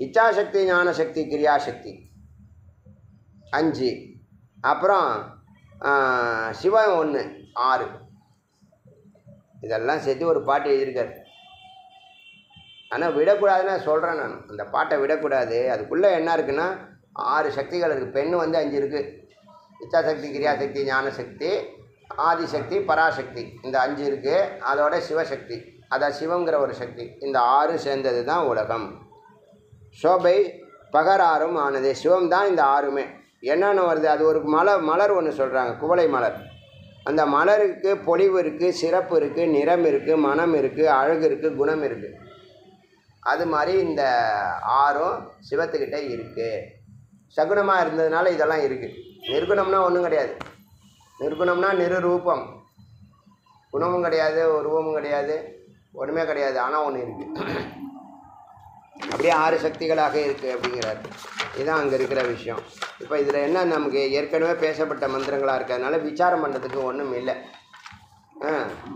[SPEAKER 1] இச்சாசக்தி ஞானசக்தி கிரியாசக்தி அஞ்சு அப்புறம் சிவம் ஒன்று ஆறு இதெல்லாம் சேர்த்து ஒரு பாட்டு எழுதியிருக்காரு ஆனால் விடக்கூடாதுன்னு நான் சொல்கிறேன் நான் அந்த பாட்டை விடக்கூடாது அதுக்குள்ளே என்ன இருக்குன்னா ஆறு சக்திகள் இருக்குது பெண்ணு வந்து அஞ்சு இருக்குது இச்சாசக்தி கிரியாசக்தி ஞானசக்தி ஆதிசக்தி பராசக்தி இந்த அஞ்சு இருக்குது அதோட சிவசக்தி அதான் சிவங்கிற ஒரு சக்தி இந்த ஆறு சேர்ந்தது தான் உலகம் சோபை பகராறும் ஆனது சிவம் தான் இந்த ஆறுமே என்னென்ன வருது அது ஒரு மலர் மலர் ஒன்று சொல்கிறாங்க குவளை மலர் அந்த மலருக்கு பொலிவு இருக்குது சிறப்பு இருக்குது நிறம் இருக்குது மனம் இருக்குது அழகு இருக்குது குணம் இருக்குது அது மாதிரி இந்த ஆறும் சிவத்துக்கிட்ட இருக்குது சகுனமாக இருந்ததுனால இதெல்லாம் இருக்குது நிர்குணம்னா ஒன்றும் கிடையாது நிர்குணம்னா நிருரூபம் குணமும் கிடையாது உருவமும் கிடையாது ஒன்றுமே கிடையாது ஆனால் ஒன்று இருக்குது அப்படியே ஆறு சக்திகளாக இருக்குது அப்படிங்கிறார் இதுதான் அங்கே இருக்கிற விஷயம் இப்போ இதில் என்ன நமக்கு ஏற்கனவே பேசப்பட்ட மந்திரங்களாக இருக்கிறதுனால விசாரம் பண்ணுறதுக்கு ஒன்றும் இல்லை ஆ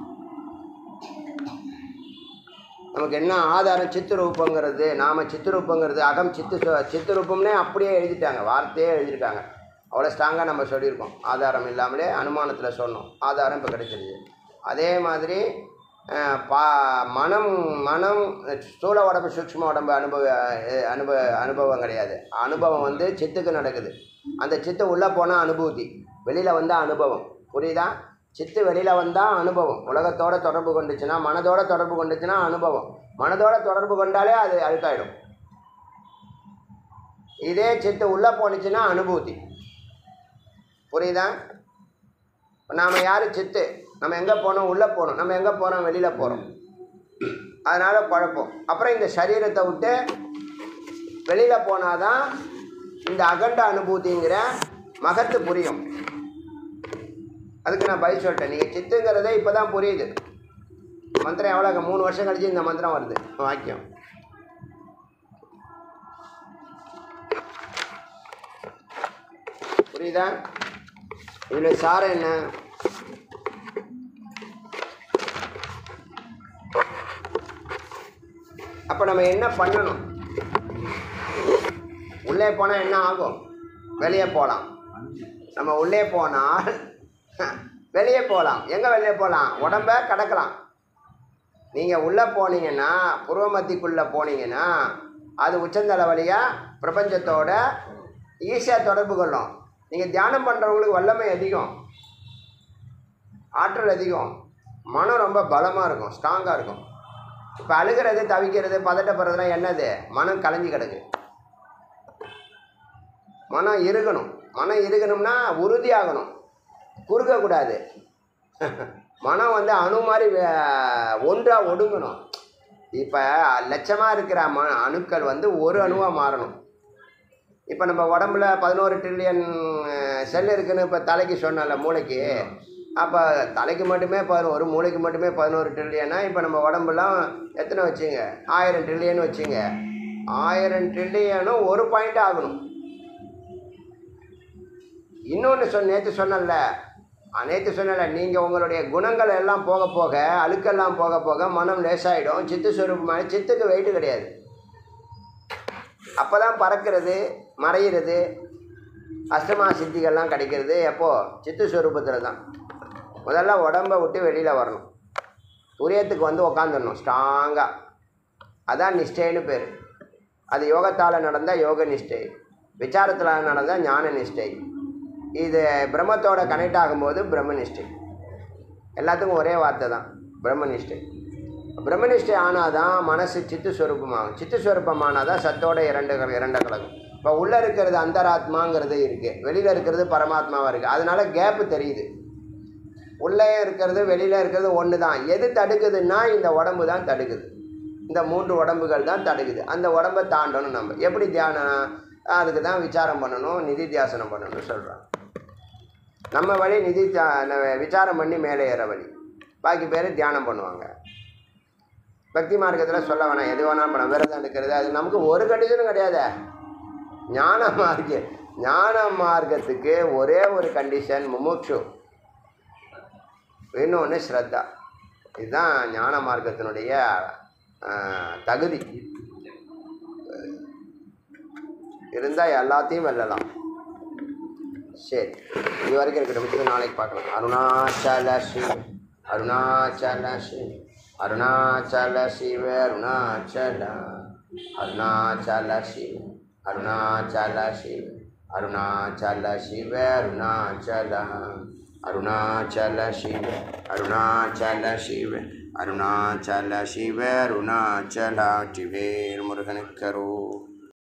[SPEAKER 1] நமக்கு என்ன ஆதாரம் சித்துரூபங்கிறது நாம் சித்துரூபங்கிறது அகம் சித்து சு- சித்துரூபம்னே அப்படியே எழுதிட்டாங்க வார்த்தையே எழுதியிருக்காங்க அவ்வளோ ஸ்ட்ராங்காக நம்ம சொல்லியிருக்கோம் ஆதாரம் இல்லாமலே அனுமானத்தில் சொன்னோம் ஆதாரம் இப்போ கிடைச்சிருது அதே மாதிரி அஹ், பா மனம் மனம் ஸ்தூல உடம்பு சூக்ஷ்ம உடம்பு அனுபவ அஹ், அனுபவ அனுபவம் கிடையாது அனுபவம் வந்து சித்துக்கு நடக்குது அந்த சித்து உள்ளே போனால் அனுபூதி வெளியில் வந்தால் அனுபவம் புரியுதா சித்து வெளியில் வந்தால் அனுபவம் உலகத்தோட தொடர்பு கொண்டுச்சுன்னா மனதோட தொடர்பு கொண்டுச்சுன்னா அனுபவம் மனதோட தொடர்பு கொண்டாலே அது அழுக்காயிடும் இதே சித்து உள்ளே போணுச்சுன்னா அனுபூதி புரியுதா நாம் யார் சித்து நம்ம எங்கே போனோம் உள்ளே போகணும் நம்ம எங்கே போகிறோம் வெளியில் போகிறோம் அதனால் குழப்பம் அப்புறம் இந்த சரீரத்தை விட்டு வெளியில் போனாதான் இந்த அகண்ட அனுபூதிங்கிற மகத்து புரியும் அதுக்கு நான் பதில் சொல்லிட்டேன் நீங்கள் சித்துங்கிறதே இப்போ தான் புரியுது மந்திரம் எவ்வளோ மூணு வருஷம் கழிச்சு இந்த மந்திரம் வருது வாக்கியம் புரியுதா இதில் சாரம் என்ன அப்போ நம்ம என்ன பண்ணணும் உள்ளே போனால் என்ன ஆகும் வெளியே போகலாம் நம்ம உள்ளே போனால் வெளியே போகலாம் எங்கே வெளியே போகலாம் உடம்ப கடக்கலாம் நீங்கள் உள்ளே போனீங்கன்னா புருவமத்திக்குள்ளே போனீங்கன்னா அது உச்சந்தலை வழியாக பிரபஞ்சத்தோட ஈஸியாக தொடர்பு கொள்ளும் நீங்கள் தியானம் பண்ணுறவங்களுக்கு வல்லமை அதிகம் ஆற்றல் அதிகம் மனம் ரொம்ப பலமாக இருக்கும் ஸ்ட்ராங்காக இருக்கும் இப்போ அழுகிறது தவிக்கிறது பதட்டப்படுறதுலாம் என்னது மனம் கலைஞ்சு கிடக்கு மனம் இருக்கணும் மனம் இருக்கணும்னா உறுதியாகணும் குறுக்கக்கூடாது மனம் வந்து அணு மாதிரி ஒன்றாக ஒடுங்கணும் இப்போ லட்சமாக இருக்கிற ம அணுக்கள் வந்து ஒரு அணுவாக மாறணும் இப்போ நம்ம உடம்புல பதினோரு ட்ரில்லியன் செல் இருக்குன்னு இப்போ தலைக்கு சொன்னல மூளைக்கு அப்போ தலைக்கு மட்டுமே பதினோ ஒரு மூளைக்கு மட்டுமே பதினோரு ட்ரில்லியனா இப்போ நம்ம உடம்புலாம் எத்தனை வச்சுங்க ஆயிரம் ட்ரில்லியன் வச்சுங்க ஆயிரம் ட்ரில்லியனும் ஒரு பாயிண்ட் ஆகணும் இன்னொன்று சொன்ன நேற்று சொன்னல நேற்று சொன்னல நீங்கள் உங்களுடைய குணங்கள் எல்லாம் போக போக அழுக்கெல்லாம் போக போக மனம் லேசாயிடும் சித்து சுரூபமான சித்துக்கு வெயிட்டு கிடையாது அப்போ தான் பறக்கிறது மறையிறது அஷ்டமா சித்திகள்லாம் கிடைக்கிறது எப்போ சித்து ஸ்வரூபத்தில் தான் முதல்ல உடம்பை விட்டு வெளியில் வரணும் துரியத்துக்கு வந்து உக்காந்துடணும் ஸ்ட்ராங்காக அதான் நிஷ்டைன்னு பேர் அது யோகத்தால் நடந்தால் யோக நிஷ்டை விசாரத்தில் நடந்தால் ஞான நிஷ்டை இது பிரம்மத்தோட கனெக்ட் ஆகும்போது பிரம்ம நிஷ்டை எல்லாத்துக்கும் ஒரே வார்த்தை தான் பிரம்ம நிஷ்டை பிரம்மனிஷ்டை ஆனால் தான் மனசு சித்து ஸ்வரூபமாகும் சித்து ஸ்வரூபமானால் தான் சத்தோட இரண்டு கல- இரண்ட கலக்கும் இப்போ உள்ளே இருக்கிறது அந்தராத்மாங்கிறது இருக்குது வெளியில் இருக்கிறது பரமாத்மாவாக இருக்குது அதனால கேப்பு தெரியுது உள்ளே இருக்கிறது வெளியில் இருக்கிறது ஒன்று தான் எது தடுக்குதுன்னா இந்த உடம்பு தான் தடுக்குது இந்த மூன்று உடம்புகள் தான் தடுக்குது அந்த உடம்பை தாண்டணும் நம்ம எப்படி தியானம் அதுக்கு தான் விசாரம் பண்ணணும் நிதி தியாசனம் பண்ணணும்னு சொல்கிறோம் நம்ம வழி நிதி தியா- ந- விசாரம் பண்ணி மேலே ஏற வழி பாக்கி பேர் தியானம் பண்ணுவாங்க பக்தி மார்க்கத்தில் சொல்ல வேணாம் எது வேணாலும் பண்ண விரதம் எடுக்கிறது அது நமக்கு ஒரு கண்டிஷனும் கிடையாது ஞான மார்க்க ஞான மார்க்கத்துக்கு ஒரே ஒரு கண்டிஷன் முமுட்சு இன்னொன்று ஸ்ரத்தா இதுதான் ஞான மார்க்கத்தினுடைய ஆஹ், தகுதி இருந்தால் எல்லாத்தையும் வெல்லலாம் சரி இது வரைக்கும் இருக்கட்டும் இது நாளைக்கு பார்க்கலாம் அருணாச்சல சிவ அருணாச்சல சிவ அருணாச்சல சிவ அருணாச்சல அருணாச்சல சிவ அருணாச்சல சிவ அருணாச்சல சிவ அருணாச்சல அருணாச்சல சிவ அருணாச்சல சிவ அருணாச்சல சிவ அருணாச்சல வெற்றிவேல் முருகனுக்கரோ